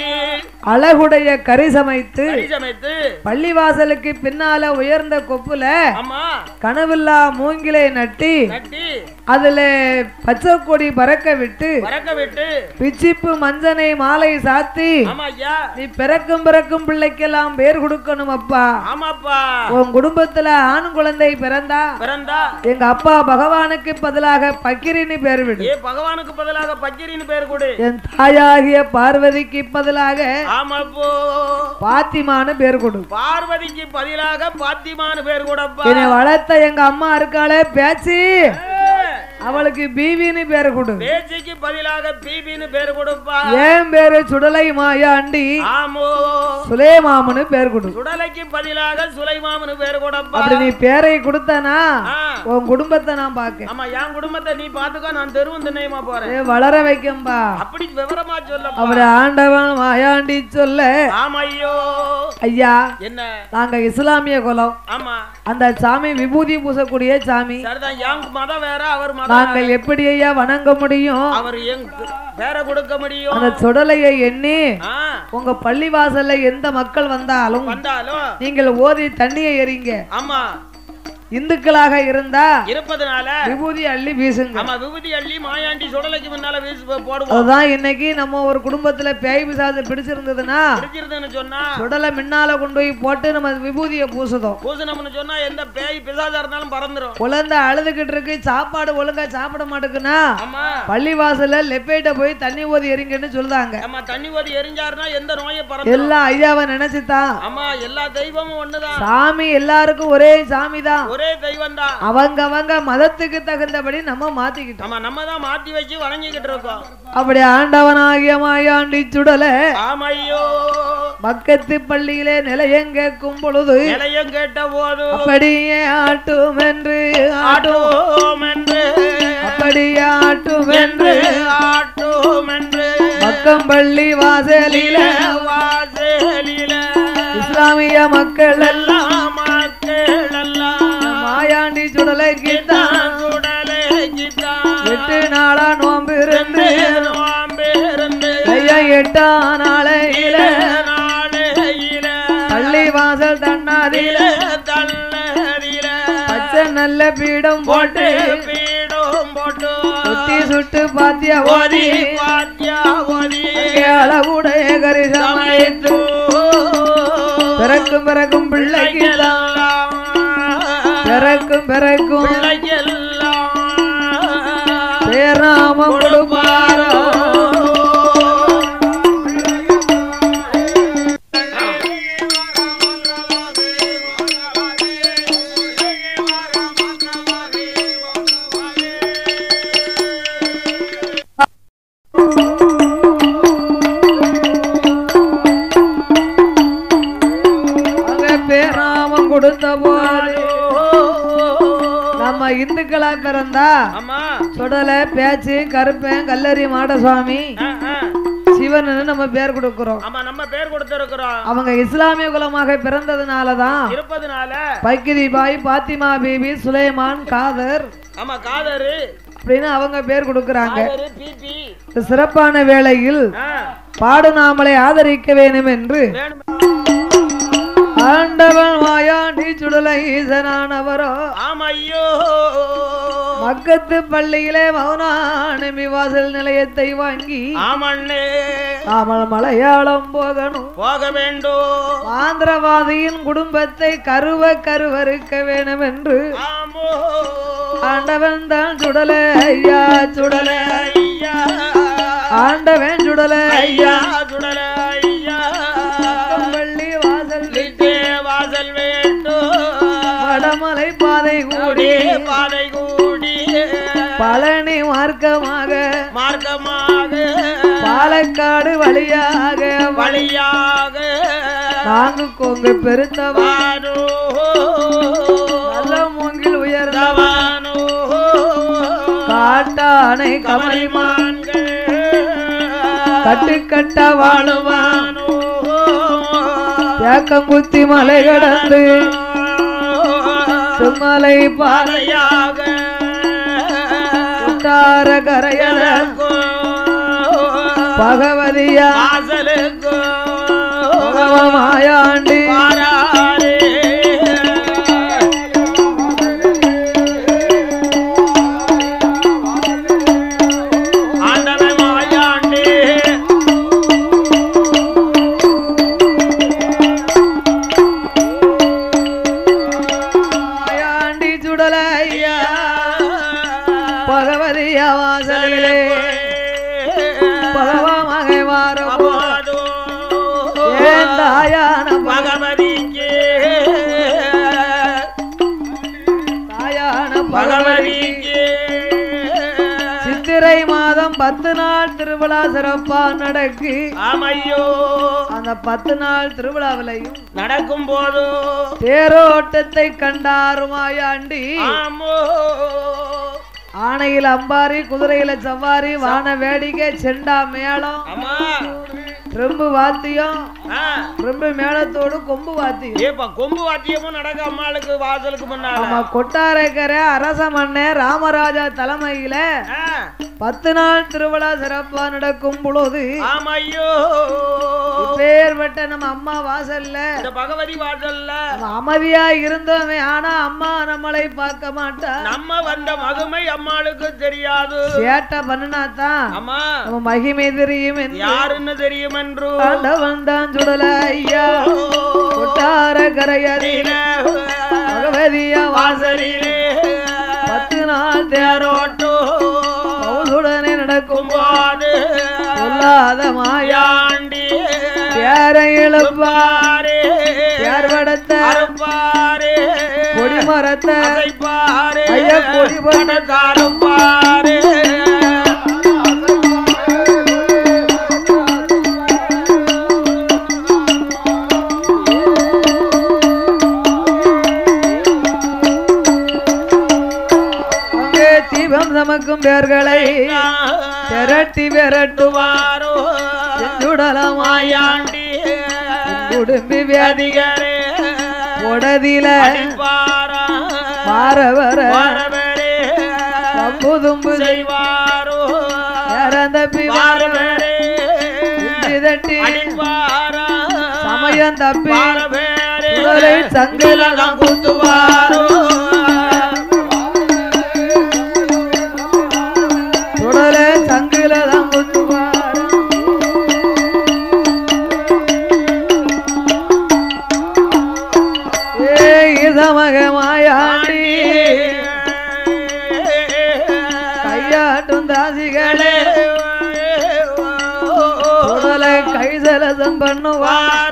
S1: அழகுடைய கறி சமைத்து
S2: கறி சமைத்து
S1: பள்ளி வாசலுக்கு பின்னால உயர்ந்த கொப்புல
S2: ஆமா
S1: கனவில்லா மூங்கிலை நட்டி
S2: கட்டி
S1: அதுல பச்சை கொடி பறக்க விட்டு
S2: பறக்க விட்டு
S1: பிச்சிப்பு மஞ்சனை மாலை சாத்தி
S2: ஆமா ஐயா
S1: நீ பிறக்கும் பிறக்கும் பிள்ளைக்கெல்லாம் பேர் கொடுக்கணும் அப்பா
S2: ஆமாப்பா
S1: உன் குடும்பத்துல ஆண் குழந்தை பிறந்தா
S2: பிறந்தா
S1: எங்க அப்பா பகவானுக்கு பதிலாக பக்கிரின்னு பேர் விடு
S2: ஏ பகவானுக்கு பதிலாக பச்சரின்னு பேர் கொடு
S1: என் தாயாகிய பார்வதிக்கு பதிலாக
S2: ஆமாப்போ
S1: பாத்திமான்னு பேர் கொடு
S2: பார்வதிக்கு பதிலாக பாத்திமான்னு பேர் கூடப்பா
S1: என்னை வளர்த்த எங்க அம்மா இருக்காளே பேச்சு அவளுக்கு பீவின்னு பேர் கொடு
S2: பேச்சுக்கு பதிலாக பீபின்னு பேர் கொடுப்பா
S1: ஏன் பேரு சுடலை மாயாண்டி
S2: ஆமோ
S1: சுலேமாமனு பேர் கொடு
S2: சுடலைக்கு பதிலாக சுலைமாமனு பேர் கூடப்பா
S1: அப்படி நீ பேரை கொடுத்தனா
S2: ஆ,
S1: உன் குடும்பத்தை நான் பார்க்க
S2: ஆமா என் குடும்பத்தை நீ பாத்துக்கோ நான் தெருவும் திண்ணையுமா போறேன்
S1: ஏ, வளர வைக்கம்பா
S2: அப்படி விவரமா சொல்லப்பா
S1: அப்படி ஆண்டவன் மாயாண்டி சொல்ல
S2: ஆமா ஐயோ
S1: ஐயா
S2: என்ன
S1: நாங்க இஸ்லாமிய குலம்
S2: ஆமா
S1: அந்த சாமி விபூதி பூசக்கூடிய சாமி
S2: சரிதான் என் மதம் வேற அவர் மதம்
S1: நாங்கள் எப்படி ஐயா வணங்க முடியும்
S2: அவர் எங் பேரை கொடுக்க முடியும்
S1: அந்த சுடலையை எண்ணி
S2: ஆ,
S1: உங்க பள்ளி வாசல்ல எந்த மக்கள் வந்தாலும்
S2: வந்தாலும்
S1: நீங்கள் ஓதி தண்ணியை எறிங்க
S2: ஆமா
S1: இந்துக்களாக இருந்தா
S2: இருப்பதனால
S1: விபூதி அள்ளி வீசுங்க
S2: ஆமா விபூதி அள்ளி மாயாண்டி சுடலைக்கு முன்னால வீசு போடுவோம்
S1: அதுதான் இன்னைக்கு நம்ம ஒரு குடும்பத்துல பேய் பிசாசு பிடிச்சிருந்ததுன்னா
S2: பிடிச்சிருதுன்னு சொன்னா
S1: சுடலை முன்னால கொண்டு போய் போட்டு நம்ம விபூதியை பூசுதோம்
S2: பூசணம்னு சொன்னா எந்த பேய் பிசாசா இருந்தாலும் பறந்துரும்
S1: குழந்தை அழுதுகிட்டு இருக்கு சாப்பாடு ஒழுங்கா சாப்பிட மாட்டேங்குன்னா
S2: ஆமா
S1: பள்ளி வாசல்ல லெப்பேட்ட போய் தண்ணி ஊதி எறிங்கன்னு சொல்றாங்க
S2: ஆமா தண்ணி ஓதி எரிஞ்சாருன்னா எந்த நோயை பறந்துரும்
S1: எல்லாம் ஐயாவை நினைச்சுதான்
S2: ஆமா எல்லா தெய்வமும் ஒண்ணுதான்
S1: சாமி எல்லாருக்கும் ஒரே சாமி தான்
S2: ஒரே தெய்வம் தான்
S1: அவங்க அவங்க மதத்துக்கு தகுந்தபடி நம்ம மாத்திக்கிட்டோம்
S2: ஆமா நம்ம தான் மாத்தி வச்சு வணங்கிக்கிட்டு இருக்கோம்
S1: அப்படி ஆண்டவனாகிய மாயாண்டி சுடல
S2: ஆமா ஐயோ
S1: பக்கத்து பள்ளியிலே நிலையம் கேட்கும் பொழுது
S2: நிலையம் கேட்ட போது
S1: அப்படியே ஆட்டும் என்று ஆட்டும்
S2: ஆட்டோம் என்று
S1: அப்படியே ஆட்டும் என்று
S2: ஆட்டோம் என்று
S1: பக்கம் பள்ளி வாசலில
S2: வாசலில
S1: இஸ்லாமிய மக்கள் எல்லாம்
S2: எல்லாம் மக்கள் எல்லாம்
S1: மாயாண்டி சுடலை கீத்தான்
S2: சுடலை
S1: எட்டு நாளா நோம்பு இருந்து
S2: நோம்பிருந்து
S1: ஐயா எட்டாம் நாளையில
S2: நாளையில
S1: பள்ளி வாசல் தன்னாதில
S2: தள்ளதில
S1: பச்சை நல்ல பீடம் போட்டு
S2: பீடும் போட்டு
S1: சுத்தி சுட்டு பாத்தியா ஓதி
S2: ஓதி பாத்தியா ஓதி
S1: அளவுடைய கரிசமைத்து பிறக்கும் பிறக்கும் பிள்ளைக்கு
S2: பிள்ளைக்கெல்லாம்
S1: பிறக்கும் பிறக்கும்
S2: பிள்ளைக்கெல்லாம்
S1: பேராமம் கொடுப்பாரோ அங்க பேராமம் கொடுத்த போது நம்ம இந்துக்களா பிறந்தா
S2: ஆமா
S1: சுடலை பேச்சு கருப்பன் கல்லறி மாடசுவாமி
S2: ஆ, ஆ.
S1: சிவன் நம்ம பேர் கொடுக்கிறோம்
S2: ஆமா நம்ம பேர் கொடுத்திருக்கிறோம்
S1: அவங்க இஸ்லாமிய குலமாக பிறந்ததுனாலதான்
S2: இருப்பதுனால
S1: பைக்கிரி பாய் பாத்திமா பீபி சுலைமான் காதர்
S2: ஆமா காதரு
S1: அப்படின்னு அவங்க பேர் கொடுக்கறாங்க
S2: காதரு பிபி
S1: இந்த சிறப்பான வேளையில்
S2: ஆ,
S1: பாடு நாமளை ஆதரிக்க வேண்டும் என்று
S2: வேணும்
S1: ஆண்டவன் வாயாண்டி சுடலை ஈசனானவரோ
S2: ஆமா ஐயோ
S1: மக்கத்து பள்ளியிலே மௌனானமி வாசல் நிலையத்தை வாங்கி
S2: ஆமண்ணே
S1: நாமல் மலையாளம் போகணும்
S2: போக வேண்டும்
S1: ஆந்திரவாதியின் குடும்பத்தை கருவ கருவறுக்க வேண்டும் என்று
S2: ஆமோ
S1: ஆண்டவன் தான் சுடலை ஐயா சுடலை
S2: ஐயா
S1: ஆண்டவன் சுடலை ஐயா
S2: ஐயா சுடல ஐயா
S1: பள்ளி வாசல்
S2: லிட்டே வாசல் வேண்டும்
S1: வடமலை பாதை கூடி
S2: கூடி பாதை கூடி
S1: பழனி மார்க்கமாக
S2: மார்க்கமாக
S1: பாலக்காடு வழியாக
S2: வழியாக
S1: நாங்கு கொங்கு பெருத்தவா
S2: வானோ
S1: நல்ல மூங்கில் உயர்ந்தவா
S2: தவானோ
S1: காட்டானை கமலிமா
S2: கமலிமான்கள்
S1: கட்டுக்கட்ட வாழுவா
S2: வானோ
S1: தேக்கங்குத்தி மலை கடந்து சுமலை பாறை
S2: பாதையாக
S1: குட்டார கரையல பகவதியா
S2: வாசலுக்கு
S1: பகவமாயாண்டி
S2: பாராரே ஆண்டவன் மாயாண்டே
S1: மாயாண்டி சுடலையா பகவதியா வாசலிலே பகவா மகை வாரம் ஏன் தாயான பக-
S2: பகவதிக்கு
S1: தாயான பகவதி
S2: பகவதிக்கு
S1: சித்திரை மாதம் பத்து நாள் திருவிழா சிறப்பா நடக்கு
S2: ஆமையோ
S1: அந்த பத்து நாள் திருவிழாவிலையும்
S2: நடக்கும் போது
S1: தேரோட்டத்தை கண்டார் மாயாண்டி
S2: ஆமோ
S1: ஆனையில் அம்பாரி குதிரையில சவாரி வான வேடிக்கை செண்டா மேளம்
S2: ஆமா
S1: ரெம்பு வாத்தியம்
S2: ஆ.
S1: ரெம்பு மேளத்தோடு கொம்பு வாத்தியம்
S2: ஏப்பா கொம்பு வாத்தியமும் நடக்க அம்மாளுக்கு வாசலுக்கு முன்னால
S1: நம்ம கொட்டாரக்கரை அரச மன்ன ராமராஜா தலைமையில
S2: ஆ.
S1: பத்து நாள் திருவிழா சிறப்பா நடக்கும் பொழுது
S2: ஆமையோ
S1: பேர்பட்ட நம்ம அம்மா வாசல்ல
S2: இந்த பகவதி வாசல்ல
S1: நம்ம அமைதியா இருந்தோமே ஆனா அம்மா நம்மளை பார்க்க மாட்டா
S2: நம்ம வந்த மகிமை அம்மாளுக்கு தெரியாது
S1: சேட்டை பண்ணுனா தான்
S2: அம்மா
S1: நம்ம மகிமை தெரியும் என்று
S2: யாருன்னு தெரியும் என்று
S1: ஆண்டவன் தான் சுடல ஐயா கொட்டார கரையறியில பகவதியா வாசலிலே
S2: வாசலிலே
S1: பத்து நாள் தேரோட்டோ பவுசுடனே நடக்கும்
S2: கும்போது
S1: சொல்லாத மாயா
S2: யாண்டி
S1: தேரை இழுப்பா
S2: பாரே
S1: தேர்வடத்த
S2: அறுப்பாரே
S1: கொடிமரத்தை
S2: அசைப்பாரே
S1: ஐயா, கொடி பட்ட
S2: பட்டக்காருப்பாரே
S1: தேர்களை திரட்டி விரட்டுவார்
S2: வாரோ
S1: சுடலமாயாண்டி
S2: மாயாண்டி
S1: குடும்பி வியாதி
S2: அதிகாரே
S1: உடதில
S2: அடிப்பாரா
S1: பாரவர
S2: வரவரே
S1: புதும்பு
S2: செய்வாரோ
S1: இறந்த
S2: வரவரே
S1: தட்டி
S2: அடிப்பாரா
S1: சமயம் தப்பி
S2: வரவரே
S1: உடலை சங்கில
S2: தான் குத்துவாரோ
S1: உடலை சங்கில தான் குத்துவார் ஏய் இதமக மாயாண்டி கையாட்டும் தாசிகளே உடலை கைசலசம் பண்ணுவார்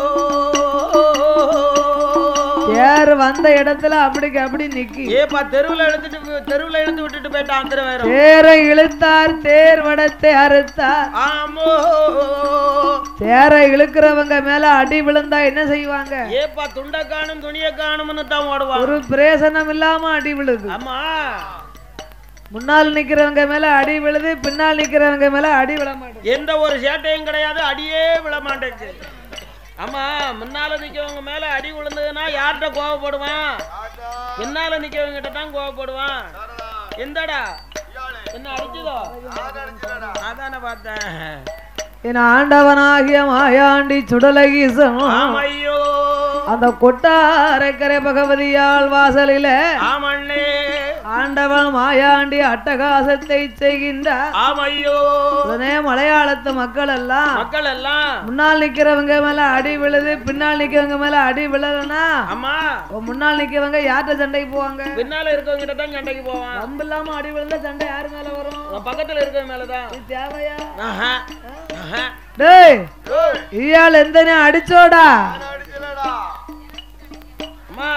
S1: யார் வந்த இடத்துல அப்படிக்கு அப்படி நிக்கி
S2: ஏப்பா தெருவுல எடுத்துட்டு தெருவுல எடுத்து விட்டுட்டு போயிட்டான் அந்த வேற
S1: தேரை இழுத்தார் தேர் வடத்தை அறுத்தார்
S2: ஆமோ
S1: தேரை இழுக்கிறவங்க மேல அடி விழுந்தா என்ன செய்வாங்க
S2: ஏப்பா துண்ட காணும் துணிய காணும்னு தான் ஓடுவான்
S1: ஒரு பிரேசனம் இல்லாம அடி விழுது
S2: ஆமா
S1: முன்னால் நிக்கிறவங்க மேல அடி விழுது பின்னால் நிக்கிறவங்க மேல அடி விழ மாட்டேங்குது
S2: எந்த ஒரு சேட்டையும் கிடையாது அடியே விழ மாட்டேங்குது ஆமா முன்னால நிக்கிறவங்க மேல அடி விழுந்ததுன்னா யார்கிட்ட கோவப்படுவான் பின்னால நிக்கிறவங்க கிட்ட தான் கோவப்படுவான் எந்தடா என்ன அடிச்சதோ அதானே பார்த்தேன்
S1: என் ஆண்டவனாகிய மாயாண்டி சுடலகீசன்
S2: ஆமையோ
S1: அந்த கொட்டாரக்கரை பகவதியால் வாசலில
S2: ஆமண்ணே
S1: ஆண்டவன் மாயாண்டி அட்டகாசத்தை செய்கின்றார்
S2: ஆமையோ
S1: உடனே மலையாளத்து மக்கள் எல்லாம்
S2: மக்கள் எல்லாம்
S1: முன்னால் நிக்கிறவங்க மேல அடி விழுது பின்னால் நிக்கிறவங்க மேல அடி விழலனா
S2: ஆமா
S1: முன்னால் நிக்கிறவங்க யார்கிட்ட சண்டைக்கு போவாங்க
S2: பின்னால இருக்கவங்க கிட்ட தான் சண்டைக்கு போவான்
S1: கம்பு இல்லாம அடி விழுந்தா சண்டை யாரு மேல வரும்
S2: உன் பக்கத்துல இருக்கவங்க மேலதான்
S1: இது தேவையா
S2: ஆஹா, ஆஹா.
S1: டேய் இயாள் எந்த அடிச்சோடா
S2: அம்மா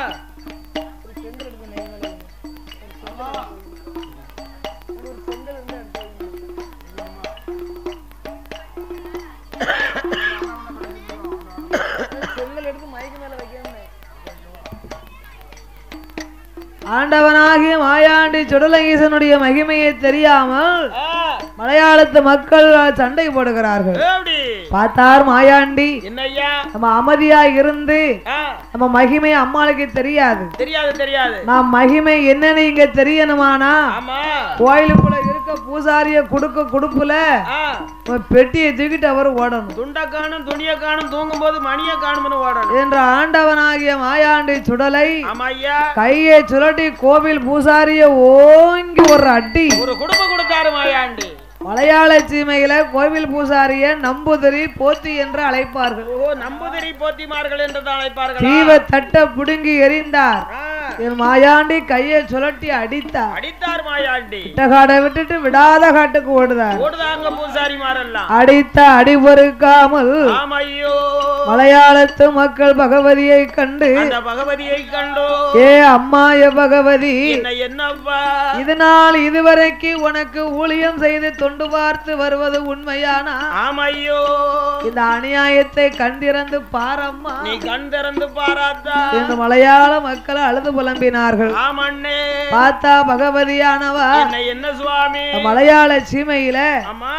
S1: ஆண்டவனாகிய மாயாண்டி சுடலங்கீசனுடைய மகிமையை தெரியாமல்
S2: ஆ,
S1: மலையாளத்து மக்கள் சண்டை போடுகிறார்கள்
S2: எப்படி
S1: பார்த்தார் மாயாண்டி
S2: என்னய்யா
S1: நம்ம அமைதியா இருந்து
S2: ஆ,
S1: நம்ம மகிமை அம்மாளுக்கு தெரியாது
S2: தெரியாது தெரியாது
S1: நான் மகிமை என்னன்னு இங்க தெரியணுமானா
S2: ஆமா
S1: கோயிலுக்குள்ள இருக்க பூசாரிய குடுக்க குடுப்புல
S2: ஆ,
S1: ஒரு பெட்டியை தூக்கிட்டு அவர் ஓடணும்
S2: துண்ட காணும் துணிய காணும் தூங்கும் போது மணிய காணும்னு ஓடணும்
S1: என்ற ஆண்டவனாகிய மாயாண்டி சுடலை
S2: ஆமா ஐயா
S1: கையை சுழட்டி கோவில் பூசாரிய ஓங்கி ஒரு அடி
S2: ஒரு குடும்பம் கொடுத்தாரு மாயாண்டி
S1: மலையாள சீமையில கோவில் பூசாரிய நம்புதிரி போத்தி என்று அழைப்பார்கள்
S2: ஓ நம்புதிரி போத்திமார்கள் என்று தான் அழைப்பார்கள்
S1: தீவ தட்ட புடுங்கி எறிந்தார் என் மாயாண்டி கையை சுழட்டி அடித்தார்
S2: அடித்தார் மாயாண்டி
S1: காடை விட்டுட்டு விடாத காட்டுக்கு ஓடுதார்
S2: ஓடுதாங்க பூசாரிமாரெல்லாம்
S1: அடித்த அடி பொறுக்காமல்
S2: ஆமையோ
S1: மலையாளத்து மக்கள் பகவதியை கண்டு
S2: அந்த பகவதியை கண்டோ
S1: ஏ அம்மாய பகவதி
S2: என்ன என்னப்பா
S1: இதனால் இதுவரைக்கு உனக்கு ஊழியம் செய்து தொண்டு பார்த்து வருவது உண்மையானா
S2: ஆமையோ
S1: இந்த அநியாயத்தை கண்டிறந்து பாரம்மா
S2: நீ கண் திறந்து பாராத்தா
S1: என்று மலையாள மக்கள் அழுது புலம்பினார்கள்
S2: ஆமண்ணே
S1: பார்த்தா பகவதியானவா
S2: என்ன என்ன சுவாமி
S1: இந்த மலையாள சீமையில
S2: ஆமா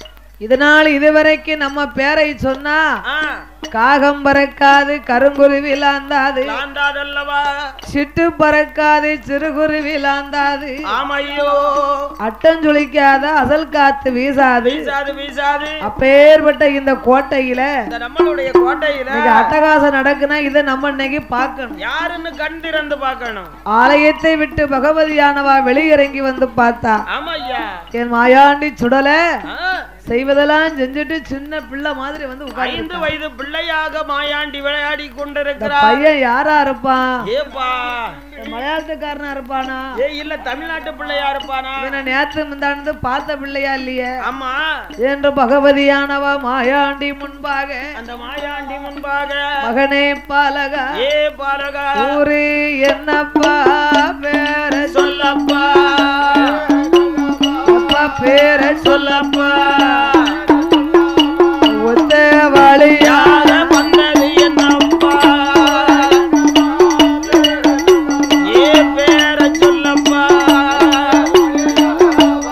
S1: இதனால் இதுவரைக்கும் நம்ம பேரை சொன்னா
S2: ஆ
S1: காகம் பறக்காது கருங்குருவி லாந்தாது
S2: லாந்தாதல்லவா
S1: சிட்டு பறக்காது சிறுகுருவி லாந்தாது
S2: ஆமையோ
S1: அட்டஞ்சுளிக்காத அசல் காத்து வீசாது
S2: வீசாது வீசாது
S1: அப்பேற்பட்ட இந்த கோட்டையில
S2: இந்த நம்மளுடைய கோட்டையில
S1: இன்னைக்கு அட்டகாசம் நடக்குன்னா இதை நம்ம இன்னைக்கு பார்க்கணும்
S2: யாருன்னு கண் திறந்து பார்க்கணும்
S1: ஆலயத்தை விட்டு பகவதியானவா வெளியிறங்கி வந்து பார்த்தா
S2: ஆமையா
S1: என் மாயாண்டி சுடல
S2: ஆ,
S1: செய்வதெல்லாம் செஞ்சுட்டு சின்ன பிள்ளை மாதிரி வந்து உட்கார்ந்து
S2: ஐந்து வயது பிள்ளையாக மாயாண்டி விளையாடி
S1: இந்த
S2: கொண்டிருக்கிறார்
S1: பையன் யாரா இருப்பான்
S2: ஏப்பா
S1: இந்த மலையாளத்துக்காரனா இருப்பானா
S2: ஏ இல்ல தமிழ்நாட்டு பிள்ளையா இருப்பானா
S1: இவனை நேற்று முந்தாண்டு பார்த்த பிள்ளையா இல்லையே
S2: ஆமா
S1: என்று பகவதியானவா மாயாண்டி முன்பாக
S2: அந்த மாயாண்டி முன்பாக
S1: மகனே பாலகா
S2: ஏ பாலகா
S1: ஊரு என்னப்பா பேர
S2: சொல்லப்பா
S1: சொல்லப்பா பேர
S2: சொல்லப்பா
S1: ஒத்த வழியா
S2: யார வந்தது என்னப்பா ஏ பேர சொல்லப்பா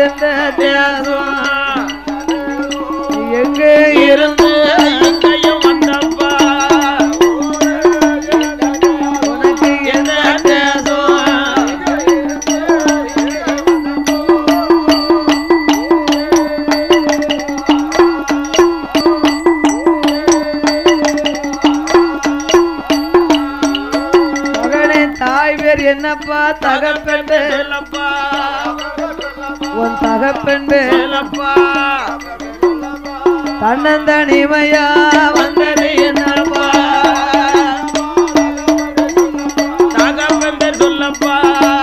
S1: எந்த தேசம் எங்கே இருந்து
S2: இருந்து எங்கேயும் வந்தப்பா
S1: உனக்கு
S2: எந்த தேசம்
S1: மகனே தாய் பேர் என்னப்பா தகப்பன் பேர்
S2: சொல்லப்பா
S1: உன் தகப்பன் பேர்
S2: சொல்லப்பா
S1: தன்னந்தனிமையா வந்தது என்னப்பா
S2: தகப்பன் பேர் சொல்லப்பா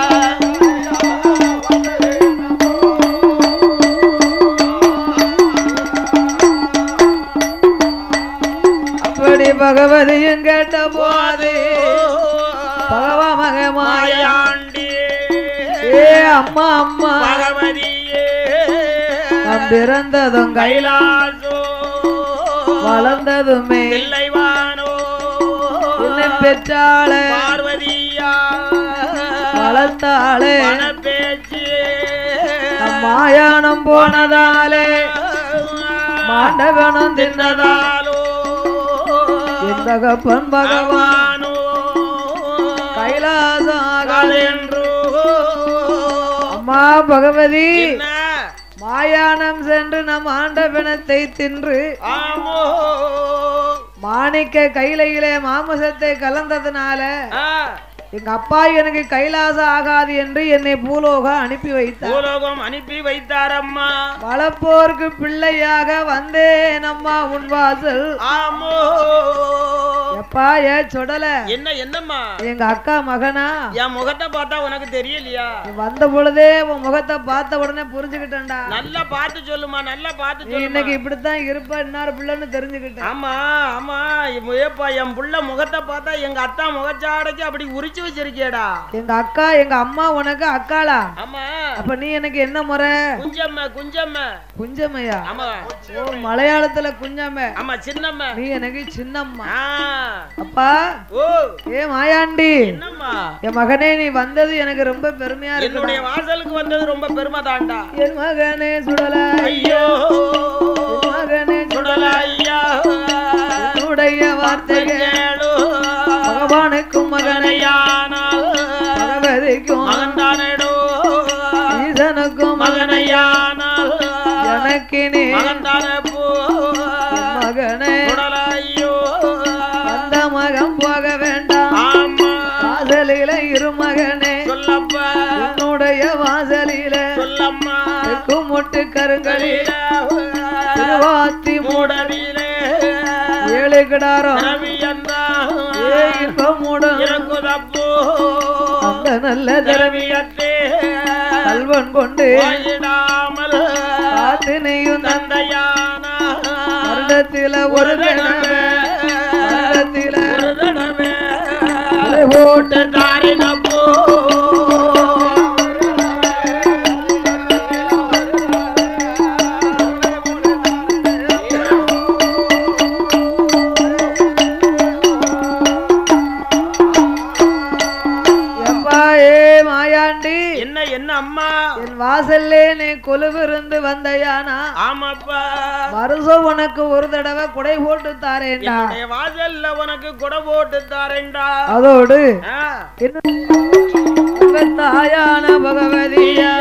S1: அப்படி பகவதியும் கேட்ட போது பகவா மகமாயா
S2: மாயாண்டி
S1: ஏ அம்மா அம்மா
S2: பகவதியே
S1: நாம் பிறந்ததும் கையில
S2: கைலாசோ
S1: வளர்ந்ததுமே
S2: தில்லைவானோ
S1: உன்னை பெற்றாளே
S2: பார்வதியா
S1: வளர்த்தாளே
S2: மனப்பேச்சு
S1: நம் மாயானம் போனதாலே மாண்டவனம் தின்னதா
S2: தின்னதாலோ
S1: இந்த கப்பன் பகவான்
S2: பகவானோ
S1: கைலாசாக
S2: காலென்றோ
S1: அம்மா பகவதி
S2: என்ன
S1: மாயானம் சென்று நம் ஆண்டவனத்தை தின்று
S2: ஆமோ
S1: மாணிக்க கைலையிலே மாமிசத்தை கலந்ததுனால
S2: ஆ,
S1: எங்க அப்பா எனக்கு கைலாசம் ஆகாது என்று என்னை பூலோக அனுப்பி வைத்தார்
S2: பூலோகம் அனுப்பி வைத்தாரம்மா
S1: வளப்போருக்கு பிள்ளையாக வந்தேன் அம்மா உன் வாசல்
S2: ஆமோ
S1: எப்பா ஏ சுடல
S2: என்ன என்னம்மா
S1: எங்க அக்கா மகனா
S2: என் முகத்தை பார்த்தா உனக்கு தெரியலையா
S1: நீ வந்த பொழுதே உன் முகத்தை பார்த்த உடனே புரிஞ்சுக்கிட்டேன்டா
S2: நல்லா பார்த்து சொல்லுமா நல்லா பார்த்து
S1: நீ
S2: சொல்லுமா
S1: இன்னைக்கு இப்படித்தான் இருப்ப இன்னொரு பிள்ளைன்னு தெரிஞ்சுக்கிட்டேன்
S2: ஆமா ஆமா ஏப்பா என் புள்ள முகத்தை பார்த்தா எங்க அத்தா முகச்சாடைக்கு அப்படி உரிச்சு வச்சிருக்கேடா
S1: எங்க அக்கா எங்க அம்மா உனக்கு அக்காளா
S2: ஆமா
S1: அப்ப நீ எனக்கு என்ன முறை
S2: குஞ்சம்ம குஞ்சம்ம
S1: குஞ்சம்மையா
S2: ஆமா
S1: ஓ மலையாளத்துல குஞ்சம்மை
S2: ஆமா சின்னம்ம
S1: நீ எனக்கு சின்னம்மா
S2: ஆ
S1: அப்பா
S2: ஓ
S1: ஏ மாயாண்டி
S2: என்னம்மா
S1: என் மகனே நீ வந்தது எனக்கு ரொம்ப பெருமையா இருக்கு
S2: என்னுடைய வாசலுக்கு வந்தது ரொம்ப பெருமை தாண்டா
S1: என் மகனே சுடல
S2: ஐயோ
S1: என் மகனே
S2: சுடல ஐயா
S1: என்னுடைய வார்த்தைகள்
S2: கேளு
S1: பகவானுக்கும் மகனை
S2: மகனையானால்
S1: பகவதிக்கும்
S2: மகன்தானடோ
S1: ஈசனுக்கும் மகனை
S2: மகனையானால்
S1: எனக்கு நீ
S2: மகன்தான போ
S1: என் மகனே
S2: சுடல ஐயோ
S1: அந்த மகன் போக வேண்டாம்
S2: ஆமா
S1: வாசலில இரு மகனே
S2: சொல்லப்பா
S1: என்னுடைய வாசலில
S2: சொல்லம்மா
S1: குமுட்டு கருங்களில
S2: களில
S1: திருவாத்தி
S2: மூடவிலே
S1: ஏழு கிடாரம்
S2: ரவி என்றா
S1: ஏ இன்பம் மூடும்
S2: இறக்குதப்போ
S1: அந்த நல்ல திறவி
S2: திரவியத்தே
S1: கல்வன் கொண்டு
S2: வாயிடாமல்
S1: காத்தினையும் தந்த
S2: தந்தையானா
S1: வருடத்தில ஒரு தடவை வருடத்தில
S2: ஒரு தடவை
S1: அதை போட்டு
S2: தாரினப்போ
S1: எப்பா ஏ மாயாண்டி
S2: என்ன என்ன அம்மா
S1: என் வாசல்லே நீ கொலுவிருந்து வந்தையானா
S2: ஆமாப்பா
S1: வருஷம் உனக்கு ஒரு தடவை குடை போட்டு தாரேன்டா
S2: என்னுடைய வாசல்ல உனக்கு குடை போட்டு தாரேன்டா
S1: அதோடு
S2: ஆ.
S1: உங்க தாயான பகவதியா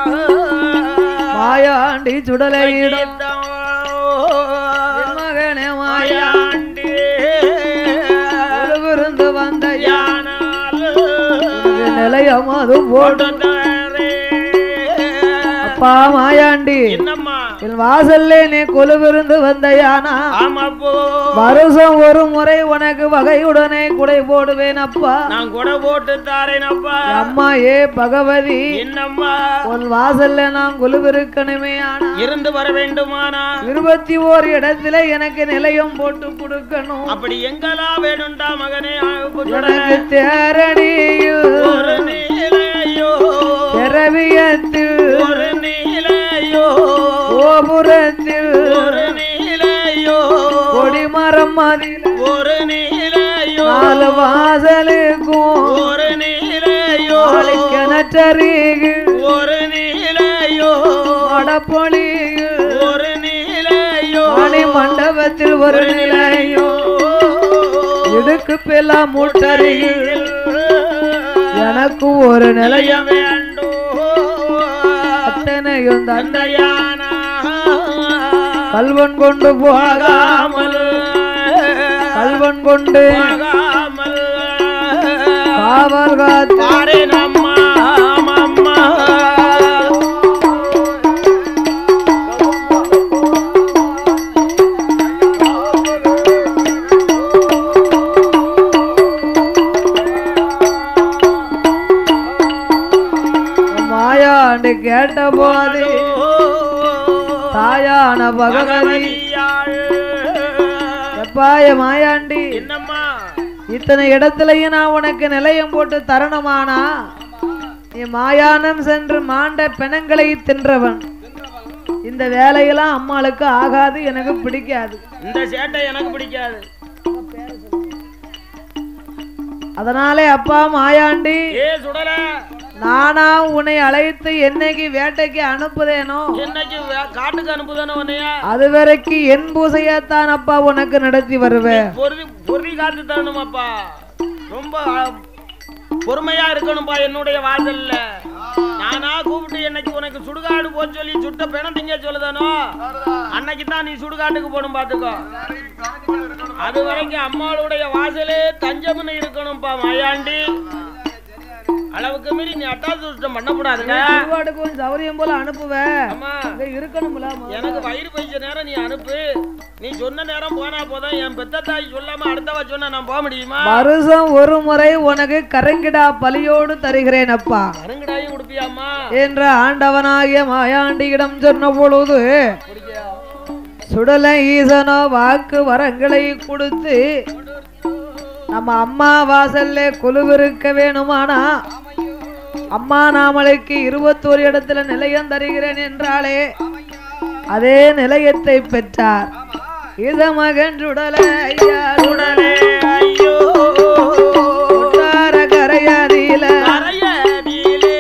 S1: மாயாண்டி சுடலையிடம் என் மகனே மாயா
S2: மாயாண்டி
S1: கொலுவிருந்து வந்தையா
S2: யானால்
S1: நிலையம் அது போட்டு
S2: போட்டுத்தாரே.
S1: அப்பா மாயாண்டி
S2: என்னம்மா
S1: என் வாசல்லே நீ கொலுவிருந்து வந்தையானா
S2: ஆமாப்போ
S1: வருஷம் ஒரு முறை உனக்கு வகையுடனே குடை போடுவேன் அப்பா
S2: நான் குடை போட்டு தாரேனப்பா
S1: அம்மா ஏ பகவதி
S2: என்னம்மா
S1: உன் வாசல்ல நான் கொலுவிருக்கணுமே ஆனா
S2: இருந்து வர வேண்டுமானா
S1: இருபத்தி ஓர் இடத்துல எனக்கு நிலையம் போட்டு கொடுக்கணும்
S2: அப்படி எங்கெல்லாம் வேணும்டா மகனே
S1: எனக்கு தேரணியில்
S2: ஒரு நீலையோ
S1: திரவியத்தில்
S2: ஒரு நீலையோ
S1: கோபுரத்தில்
S2: ஒரு நீலையோ
S1: கொடிமரம் மதில்
S2: ஒரு நீலையோ
S1: நாலு வாசலுக்கும்
S2: ஒரு நீலையோ
S1: கிணற்றருகில்
S2: ஒரு நீலையோ
S1: மடப்பொழியில்
S2: ஒரு நீலையோ
S1: மணி மண்டபத்தில் ஒரு நிலையோ இடுக்கு பில்லா மூட்டருகில் எனக்கு ஒரு நிலையம்
S2: வேண்டும்
S1: அத்தனையும் தந்தை
S2: தந்தையானா
S1: கல்வன் கொண்டு போகாமல் கல்வன் கொண்டு
S2: போகாமல்
S1: காவல் காத்து
S2: பாரு நம்மா அம்மா
S1: மாயாண்டு கேட்ட போது தாயான பகவதி எப்பாய மாயாண்டி
S2: என்னம்மா
S1: இத்தனை இடத்துலயும் நான் உனக்கு நிலையம் போட்டு தரணுமானா நீ மாயானம் சென்று மாண்ட பிணங்களை தின்றவன் இந்த வேலையெல்லாம் அம்மாளுக்கு ஆகாது எனக்கு பிடிக்காது
S2: இந்த சேட்டை எனக்கு பிடிக்காது
S1: அதனாலே அப்பா மாயாண்டி
S2: ஏ சுடல
S1: நானா உன்னை அழைத்து என்னைக்கு வேட்டைக்கு அனுப்புதேனோ
S2: என்னைக்கு வே- காட்டுக்கு அனுப்புதானே உன்னைய
S1: அது வரைக்கும் என் பூசையாத்தான் அப்பா உனக்கு நடத்தி வருவேன்
S2: பொருதி பொருதி காத்து தரணுமாப்பா ரொம்ப அ, பொறுமையா இருக்கணும்பா என்னுடைய வாசல்ல நானா கூப்பிட்டு என்னைக்கு உனக்கு சுடுகாடு போன்னு சொல்லி சுட்ட பிணம் திங்க சொல்லுதானோ அன்னைக்கு தான் நீ சுடுகாட்டுக்கு போகணும் பாத்துக்கோ அது வரைக்கும் அம்மாளுடைய வாசலே தஞ்சம்னு இருக்கணும்பா மாயாண்டி அளவுக்கு மீறி நீ அட்டாசுத்தம் பண்ணக்கூடாதுங்க
S1: திருவாடுக்கும் சௌரியம் போல அனுப்புவேன்
S2: அம்மா
S1: அங்க இருக்கணும்ல
S2: எனக்கு வயிறு பைச்ச நேரம் நீ அனுப்பு நீ சொன்ன நேரம் போனா போதும் என் பெத்த தாய் சொல்லாம அடுத்தவ சொன்னா நான் போக முடியுமா
S1: வருஷம் ஒரு முறை உனக்கு கரங்கிடா பலியோடு தருகிறேன் அப்பா
S2: கருங்கடாயும் கொடுப்பியாம்மா
S1: என்ற ஆண்டவனாகிய மாயாண்டியிடம் சொன்ன பொழுது சுடல ஈசனோ வாக்கு வரங்களை கொடுத்து நம்ம அம்மா வாசல்ல குழுவிருக்க வேணுமானா அம்மா நாமளுக்கு இருபத்தோரு இடத்துல நிலையம் தருகிறேன் என்றாலே அதே நிலையத்தை பெற்றார் இத மகன் சுடல ஐயா
S2: உடனே ஐயோ
S1: சுட்டார கரையாதியில
S2: கரையடியிலே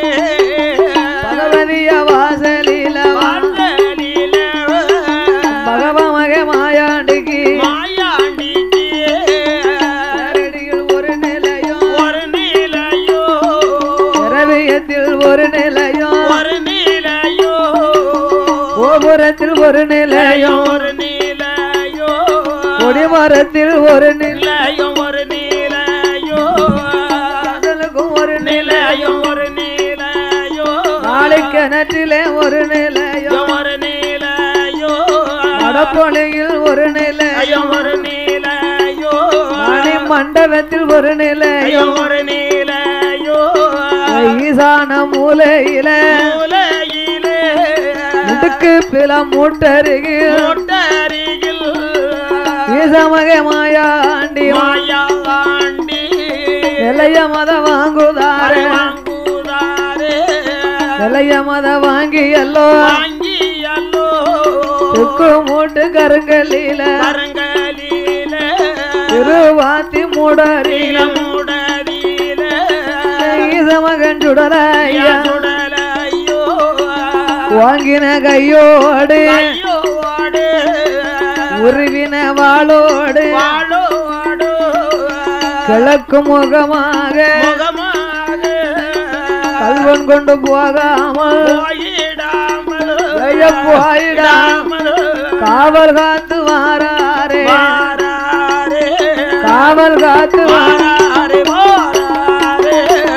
S1: பகவதிய வாசலில
S2: வாசலிலே
S1: பகவ மக மாயாண்டிக்கு
S2: மாயாண்டிக்கு
S1: நேரடியில் ஒரு நிலையம்
S2: ஒரு நீலையோ
S1: திரவியத்தில் ஒரு நிலையம்
S2: ஒரு நீலையோ
S1: கோபுரத்தில் ஒரு நிலையம்
S2: ஒரு நீலையோ
S1: கொடிமரத்தில் ஒரு நிலையம்
S2: நிலையம் ஒரு நீலையோ
S1: காதலுக்கும் ஒரு நிலையம்
S2: நிலையம் ஒரு நீலையோ
S1: நாளை கிணற்றிலே ஒரு நிலையம்
S2: ஒரு நீலையோ
S1: நடப்பொழியில் ஒரு நிலையம்
S2: ஐயம் ஒரு நீலையோ
S1: மணி மண்டபத்தில் ஒரு நிலையம்
S2: ஐயம் ஒரு நீலையோ
S1: ஈசான மூலையில
S2: மூலையிலே
S1: முடுக்கு பில மூட்டருகில்
S2: மொட்டரியில்
S1: ஈசமக மாயாண்டி
S2: மாயாண்டி
S1: நிலைய மத வாங்குதாரு
S2: வாங்குதாரே
S1: நிலைய மத வாங்கி எல்லோ
S2: வாங்கியல்லோ
S1: துக்கு மூட்டு கருங்கலில
S2: கரங்களிலே
S1: திருவாத்தி மூடரில
S2: மூடரிலே
S1: ஈசமகன் சுடலையா
S2: சுடலையோ
S1: வாங்கின கையோடு
S2: ஐயோடு
S1: உருவின வாளோடு
S2: வாழோடு
S1: கிழக்கு முகமாக
S2: முகமாக
S1: கல்வன் கொண்டு போகாமல்
S2: போயிடாமல்
S1: ஐய போயிடாம
S2: போயிடாமல்
S1: காவல் காத்து வாராரே
S2: வாராரே
S1: காவல் காத்து வாரா
S2: வாராரே வாராரே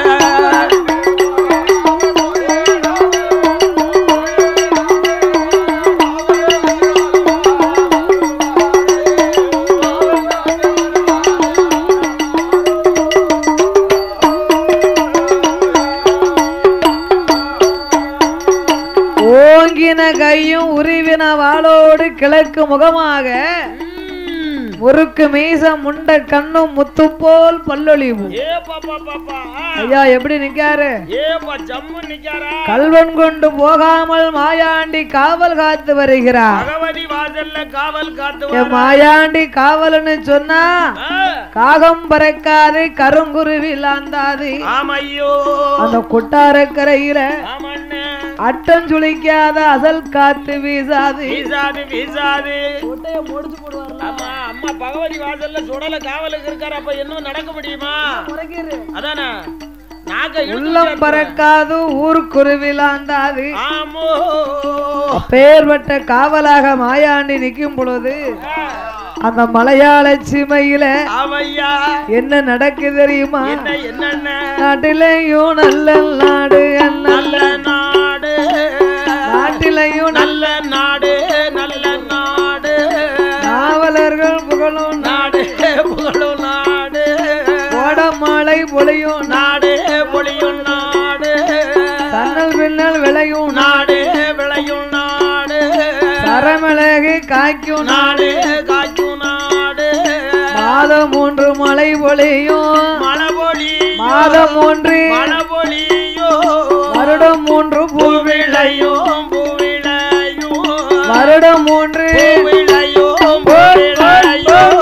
S1: ஓங்கின கையும் உருவின வாளோடு கிழக்கு முகமாக முறுக்கு மீசம் முண்ட கண்ணும் முத்து போல் பல்லொழிவு
S2: ஏ பாப்பா பாப்பா
S1: ஐயா எப்படி நிக்காரு
S2: ஏப்பா ஜம்மு நிக்காரா
S1: கல்வன் கொண்டு போகாமல் மாயாண்டி காவல் காத்து வருகிறார்
S2: பகவதி வாசல்ல காவல் காத்து
S1: என் மாயாண்டி காவல்னு சொன்னா
S2: ஆ,
S1: காகம் பறக்காது கருங்குருவி லாந்தாது
S2: ஆமையோ
S1: அந்த கொட்டாரக்கரையில
S2: ஆமண்ணே
S1: அட்டம் சுளிக்காத அசல் காத்து வீசாது
S2: வீசாது வீசாது
S1: கொட்டைய முடிச்சு போடுவார்ல
S2: ஆமா அம்மா பகவதி வாசல்ல சுடல காவலுக்கு இருக்காரு அப்ப இன்னும் நடக்க முடியுமா
S1: முறைக்கிறது
S2: அதானே நாக்க இழுத்து
S1: உள்ளம்
S2: வச்சிருக்க.
S1: பறக்காது ஊருக்குருவிலாந்தாது
S2: ஆமோ
S1: பேர்பட்ட காவலாக மாயாண்டி நிற்கும் பொழுது அந்த மலையாள சீமையில
S2: அவையா
S1: என்ன நடக்கு தெரியுமா
S2: என்ன என்னென்ன
S1: நாட்டிலையும் நல்ல நாடு
S2: நல்ல நாடு
S1: நாட்டிலையும் நல்ல
S2: நல்ல நாடு நல்ல நாடு
S1: நாவலர்கள் புகழும்
S2: நாடு புகழும் நாடு
S1: கோடமாலை பொழியும்
S2: நாடு பொழியும் நாடு
S1: தன்னல் பின்னல் விளையும்
S2: நாடு விளையும் நாடு
S1: சரமிளகு காய்க்கும்
S2: நாடு காய்க்கும் நாடு
S1: மாதம் மூன்று மழை பொழியும்
S2: மழபொழி
S1: மாதம் மூன்று
S2: மழபொழியோ
S1: வருடம் மூன்று பூ
S2: பூவிளையும் பூவிளையும்
S1: வருடம் மூன்று
S2: பூவிளையும் பூவிளையும்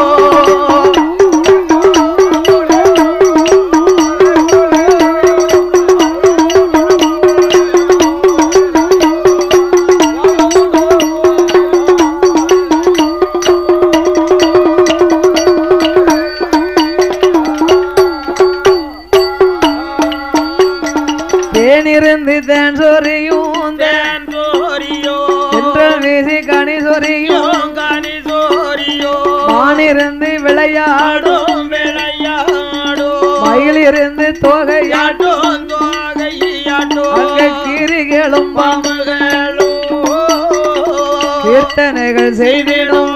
S1: தேனிருந்து தேன் சொரியும்
S2: தேன் சோரியோ
S1: தென்றல் வீசி கனி சொரியும்
S2: காணி சோரியோ
S1: மானிருந்து விளையாடும்
S2: ஆடும் விளையாடோ
S1: மயிலிருந்து தொகையாடும்
S2: யாட்டும் தோகையாட்டோ
S1: அங்க கீரிகளும்
S2: பாம்புகளோ
S1: கீர்த்தனைகள் செய்திடும்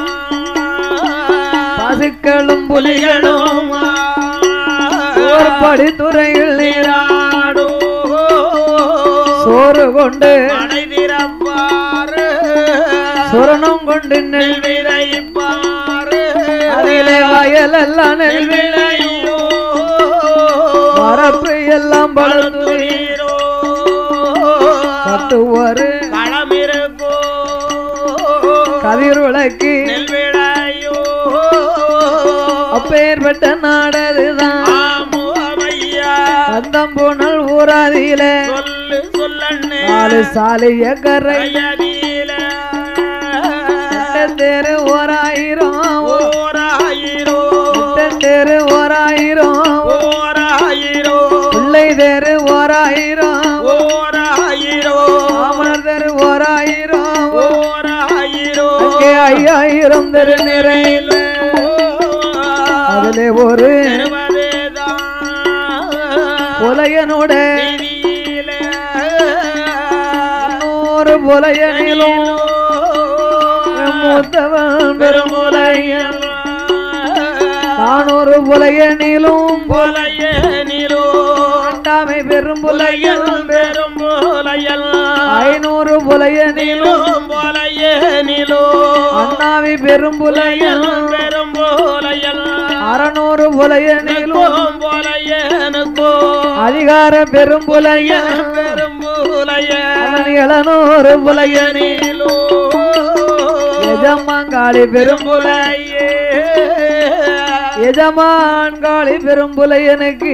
S1: பசுக்களும் புலிகளும் படி துறையில் நீராடும் சோறு கொண்டு சுரணம் கொண்டு நெல் அதிலே வயலெல்லாம் நெல் மரப்பு எல்லாம் பழுத்து கட்டுவாரு கதிர் விளக்கு அப்பேற்பட்ட நாடதுதான் சந்தம் போனல் ஊராதியில
S2: சொல்லு சொல்லண்ணே
S1: நாலு சாலைய கரை
S2: கையடியில
S1: தெரு ஓராயிரம்
S2: ஓராயிரோ
S1: தெரு ஓராயிரம்
S2: ஓராயிரோ
S1: பிள்ளை தெரு ஓராயிரம்
S2: ஓராயிரோ
S1: மாமனர் தெரு ஓராயிரம்
S2: ஓராயிரோ
S1: அங்கே ஐயாயிரம் தெரு நிறையில அதிலே ஒரு புலையனோட நூறு புலையனிலும் மூத்தவன் பெரும் புலையன் நானூறு புலையனிலும் ஆண்டாமை பெரும் புலையன் ஐநூறு புலையனிலும் அண்ணாவி பெரும் புலையன் அறநூறு புலையனிலும் அதிகார பெரும் புலையன் அவன் எழுநூறு புலையனி எஜமாங்காளி பெரும் எஜமான்காளி பெரும் புலையனுக்கு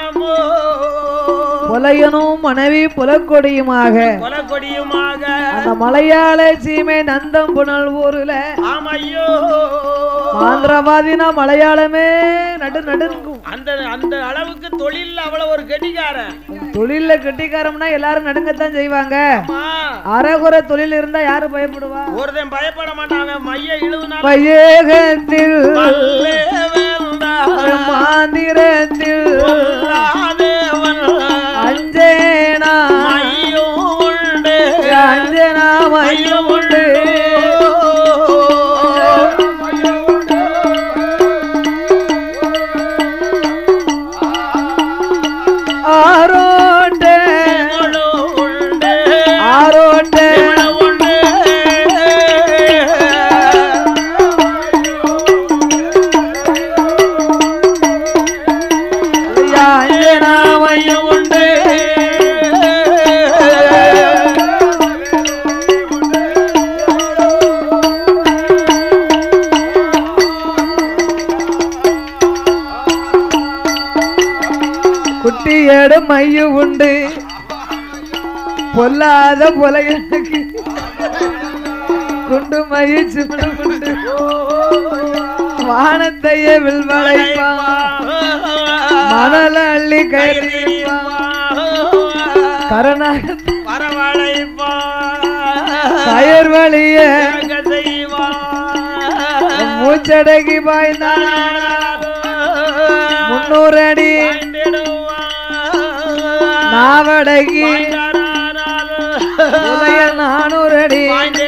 S1: புலையனும் மனைவி புலக்கொடியுமாக
S2: கொலக்கொடியுமாக
S1: அந்த மலையாள சீமை நந்தம் புனல் ஊர்ல
S2: ஆமையோ
S1: ஆந்திரவாதினா மலையாளமே நடு நடுங்கும்
S2: அந்த அந்த அளவுக்கு தொழில் அவ்வளவு ஒரு கெட்டிக்காரன்
S1: தொழில்ல கெட்டிக்காரம்னா எல்லாரும் நடுங்கத்தான் செய்வாங்க
S2: ஆமா
S1: அறகுறை தொழில் இருந்தா யாரு பயப்படுவா
S2: ஒருத்தன் பயப்பட மாட்டான் அவன் மைய இழுதுனால
S1: பையகத்தில்
S2: பல்லே வேண்டாம்.
S1: மாந்திரத்தில்
S2: பொல்லாதவன்
S1: அஞ்சேனா
S2: மையும் உண்டு.
S1: அஞ்சனா மையம் உண்டு ஆரோட்டே
S2: முழு உண்டு.
S1: ஆரோட்டே
S2: முழு உண்டு.
S1: அஞ்சனா
S2: மையம் உண்டு.
S1: குட்டியடு மைய உண்டு பொல்லாத புலையனுக்கு குண்டு மயிச்சு குண்டு வானத்தையே வில்வளைப்பான் மணல அள்ளி கைதிப்பான் கரணாக
S2: பரவழைப்பா
S1: கயர் வழிய
S2: செய்வா
S1: மூச்சடகி பாய்ந்தான் முன்னூறு அடி நாவடகி புலைய நானூறு அடி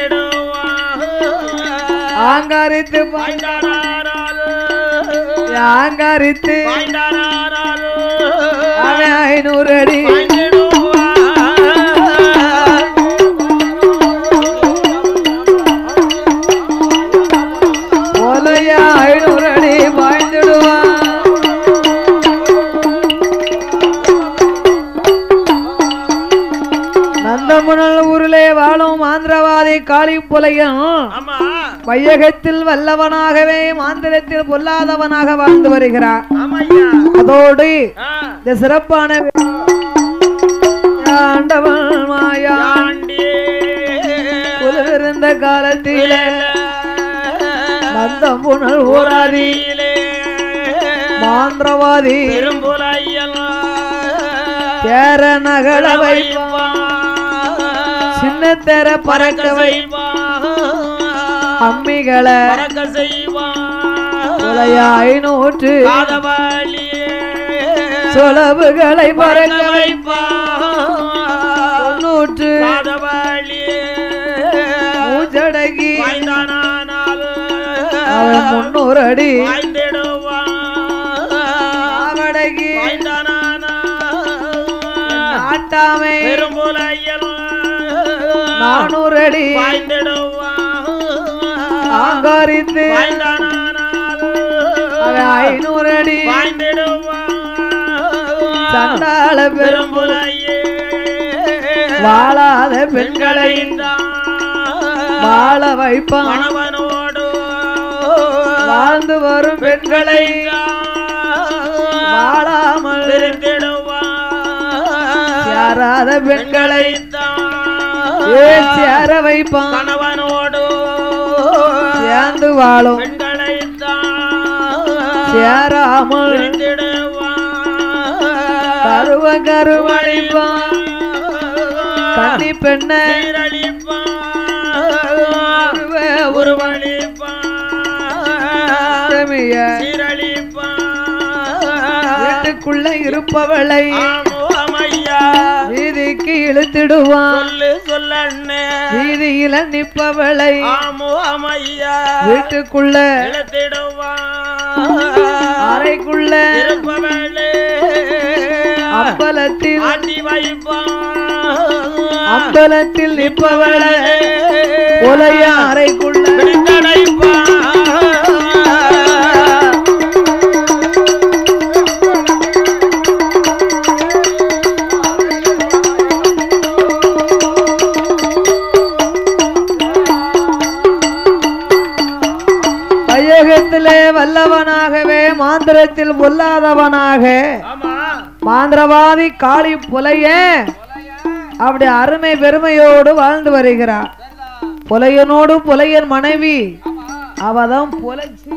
S1: ஆங்காரித்து பாய்ந்தான் ஆங்காரித்து அவன் ஐநூறு அடி புலைய ஐநூறு அடி பாய்ந்துடுவான் நந்தமுனல் ஊரிலே வாழும் ஆந்திரவாதி காளி புலையன்
S2: ஆமா
S1: வையகத்தில் வல்லவனாகவே மாந்திரத்தில் பொல்லாதவனாக வாழ்ந்து வருகிறான்
S2: ஆமாய்யா
S1: அதோடு
S2: ஆ,
S1: இந்த சிறப்பான ஆண்டவன் மாயா
S2: ஆண்டி
S1: புலவிருந்த காலத்திலே நந்தமுனல் ஊராதி
S2: ஊராதியிலே
S1: மாந்திரவாதி
S2: பெரும்புலையல்
S1: தேர நகர வைப்பான் சின்ன தேர பறக்க வை அம்மிகளை
S2: பறக்க செய்வான்
S1: புலைய ஐநூற்று
S2: காதவழியே
S1: சொலவுகளை பறக்க வை
S2: வைப்பான்
S1: தொண்ணூற்று
S2: காதவழியே
S1: மூச்சடகி
S2: வாய்ந்தானால்
S1: அவன் முன்னூறு அடி
S2: வாய்ந்திடுவான்
S1: ஆவடகி
S2: வாய்ந்தானால்
S1: நாட்டாமை
S2: பெரும்புலையல்
S1: நானூறு அடி
S2: வாய்ந்திடுவான்
S1: ஆங்காரித்து
S2: வாய்ந்தானால்
S1: அவன் ஐநூறு அடி
S2: வாய்ந்திடுவான்
S1: சண்டாள பெரும்
S2: பெரும்புலையே
S1: வாழாத பெண்களை வாழ வைப்பான்
S2: கணவனோடு
S1: வாழ்ந்து வரும் பெண்களை வாழாமல் சேராத பெண்களை ஏ சேர வைப்பான்
S2: கணவனோடு
S1: சேர்ந்து வாழும்
S2: பெண்களை
S1: சேராமல் கருவ கருவழிப்பான் கன்னி பெண்ண உருவமிய வீட்டுக்குள்ள இருப்பவளை வீதிக்கு இழுத்திடுவான்
S2: சொல்லண்ணே
S1: வீதியில நிப்பவளை
S2: ஆமோ அமையா
S1: வீட்டுக்குள்ள
S2: இழத்திடுவான்
S1: அறைக்குள்ள
S2: இருப்பவளே
S1: அம்பலத்தில்
S2: ஆட்டி வைப்பான்
S1: அம்பலத்தில் நிப்பவளை உலைய அறைக்குள்ள
S2: பிடித்தடைப்பான்
S1: வையகத்திலே வல்லவனாகவே மாந்திரத்தில் பொல்லாதவனாக
S2: ஆமா
S1: மாந்திரவாதி காளி புலைய அப்படி அருமை பெருமையோடு வாழ்ந்து வருகிறார் புலையனோடு புலையன் மனைவி அவதான் புலச்சி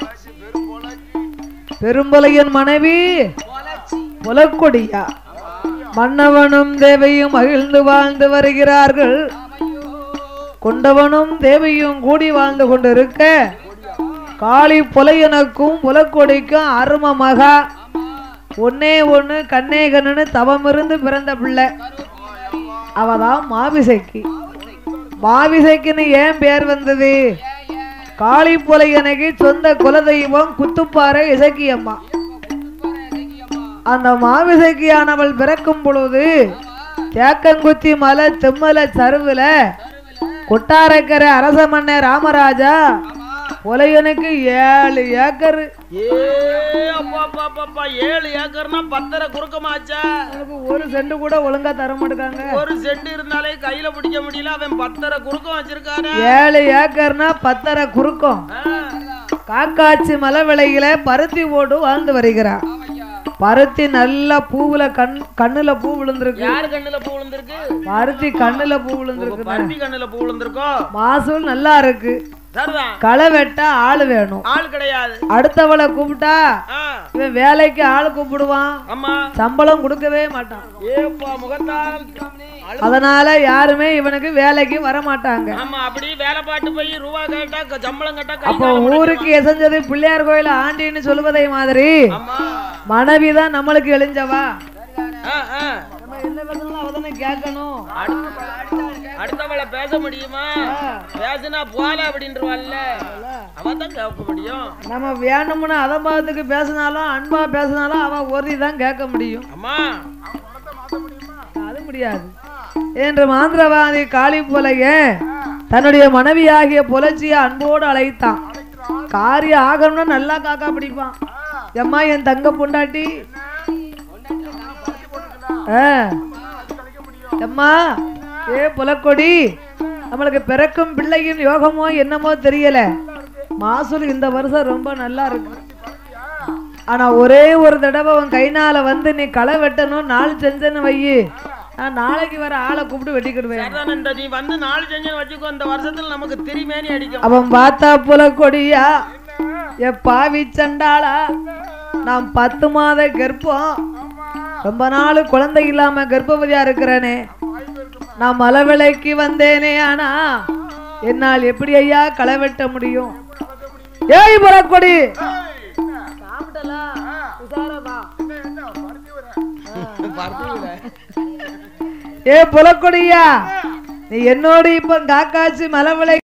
S1: பெரும்புலையன் மனைவி புலக்கொடியா மன்னவனும் தேவையும் மகிழ்ந்து வாழ்ந்து வருகிறார்கள் கொண்டவனும் தேவையும் கூடி வாழ்ந்து கொண்டிருக்க காளி புலையனுக்கும் புலக்கொடிக்கும் அரும மகா ஒன்னே ஒண்ணு கண்ணே கண்ணுன்னு தவம் இருந்து பிறந்த பிள்ளை அவதான் மாவிசைக்கு மாவிசைக்குன்னு ஏன் பேர் வந்தது காளி புலையனுக்கு சொந்த குலதெய்வம் குத்துப்பாறை இசக்கியம்மா அந்த மாவிசைக்கியானவள் பிறக்கும் பொழுது தேக்கங்குத்தி மலை தெம்மலை சருவுல கொட்டாரக்கரை அரச மன்னர் ராமராஜா புலையனுக்கு ஏழு ஏக்கர்
S2: ஏ அப்பா அப்பா அப்பா, அப்பா ஏழு ஏக்கர்னா பத்தரை குறுக்கமாச்சா
S1: ஒரு சென்ட் கூட ஒழுங்கா தர மாட்டாங்க
S2: ஒரு செண்டு இருந்தாலே கையில பிடிக்க முடியல அவன் பத்தரை குறுக்கம் வச்சிருக்கானே
S1: ஏழு ஏக்கர்னா பத்தரை குறுக்கம்
S2: ஆ,
S1: காக்காச்சி மலை விலையில பருத்தி போட்டு வாழ்ந்து வருகிறார் பருத்தி நல்ல பூவுல கண் கண்ணுல பூ விழுந்திருக்கு
S2: யாரு கண்ணுல பூ விழுந்திருக்கு
S1: பருத்தி கண்ணுல பூ
S2: உங்க
S1: விழுந்திருக்கு
S2: பருத்தி கண்ணுல பூ விழுந்திருக்கோ
S1: மாசூல் நல்லா இருக்கு
S2: சரிதான்
S1: களை வெட்ட ஆள் வேணும்
S2: ஆள் கிடையாது
S1: அடுத்தவளை கூப்பிட்டா
S2: ஆ,
S1: இவன் வேலைக்கு ஆள் கூப்பிடுவான்
S2: ஆமா
S1: சம்பளம் கொடுக்கவே மாட்டான்
S2: ஏப்பா முகத்தால் அழு-
S1: அதனால யாருமே இவனுக்கு வேலைக்கு வர மாட்டாங்க
S2: ஆமா அப்படி வேலை பாட்டு போய் ரூபா கேட்டா க- சம்பளம் கேட்டா கை
S1: அப்போ
S2: கால் முடக்குவான்.
S1: ஊருக்கு எசஞ்சது பிள்ளையார் கோயில் ஆண்டின்னு சொல்வதை மாதிரி
S2: ஆமா
S1: மனைவி தான் நம்மளுக்கு எழிஞ்சவா
S2: ஆ, ஆ.
S1: நம்ம என்ன பேசணும் அவதானே கேட்கணும்
S2: அடுத்தவளை பேச முடியுமா பேசுனா போல அப்படின்றவாள்ல அவன் தான் கேட்க முடியும்
S1: நம்ம வேணும்னு அதம்பாவத்துக்கு பேசினாலும் அன்பா பேசினாலும் அவன் ஒருத்தி தான் கேட்க முடியும்
S2: அம்மா
S1: அது முடியாது என்று மாந்திரவாதி காளி போலைய தன்னுடைய மனைவியாகிய புலச்சிய அன்போடு அழைத்தான் காரியம் ஆகணும்னா நல்லா காக்கா பிடிப்பான் எம்மா என் தங்க பொண்டாட்டி ஆ. எம்மா ஏ புலக்கொடி நம்மளுக்கு பிறக்கும் பிள்ளையின் யோகமோ என்னமோ தெரியல மாசூல் இந்த வருஷம் ரொம்ப நல்லா இருக்கு ஆனா ஒரே ஒரு தடவை உன் கைனால வந்து நீ களை வெட்டணும் நாள் செஞ்சேன்னு வையி நான் நாளைக்கு வர ஆளை கூப்பிட்டு வெட்டிக்கிடுவேன்
S2: சரிதான் இந்த நீ வந்து நாலு செஞ்சுன்னு வச்சுக்கோ இந்த வருஷத்துல நமக்கு திரிமேனி அடிக்கும்
S1: அவன் பார்த்தா புல கொடியா எ பாவி சண்டாளா நான் பத்து மாத கர்ப்பம் ரொம்ப நாள் குழந்தை இல்லாம கர்ப்பவதியா இருக்கிறேனே நான் மலை விலைக்கு வந்தேனே ஆனா என்னால் எப்படி ஐயா களை வெட்ட முடியும் ஏய் புலக்கொடி சாப்பிட்டலா? உஷாராதான். ஏ புலக்கொடியா நீ என்னோடு இப்ப காக்காச்சு மலை விலை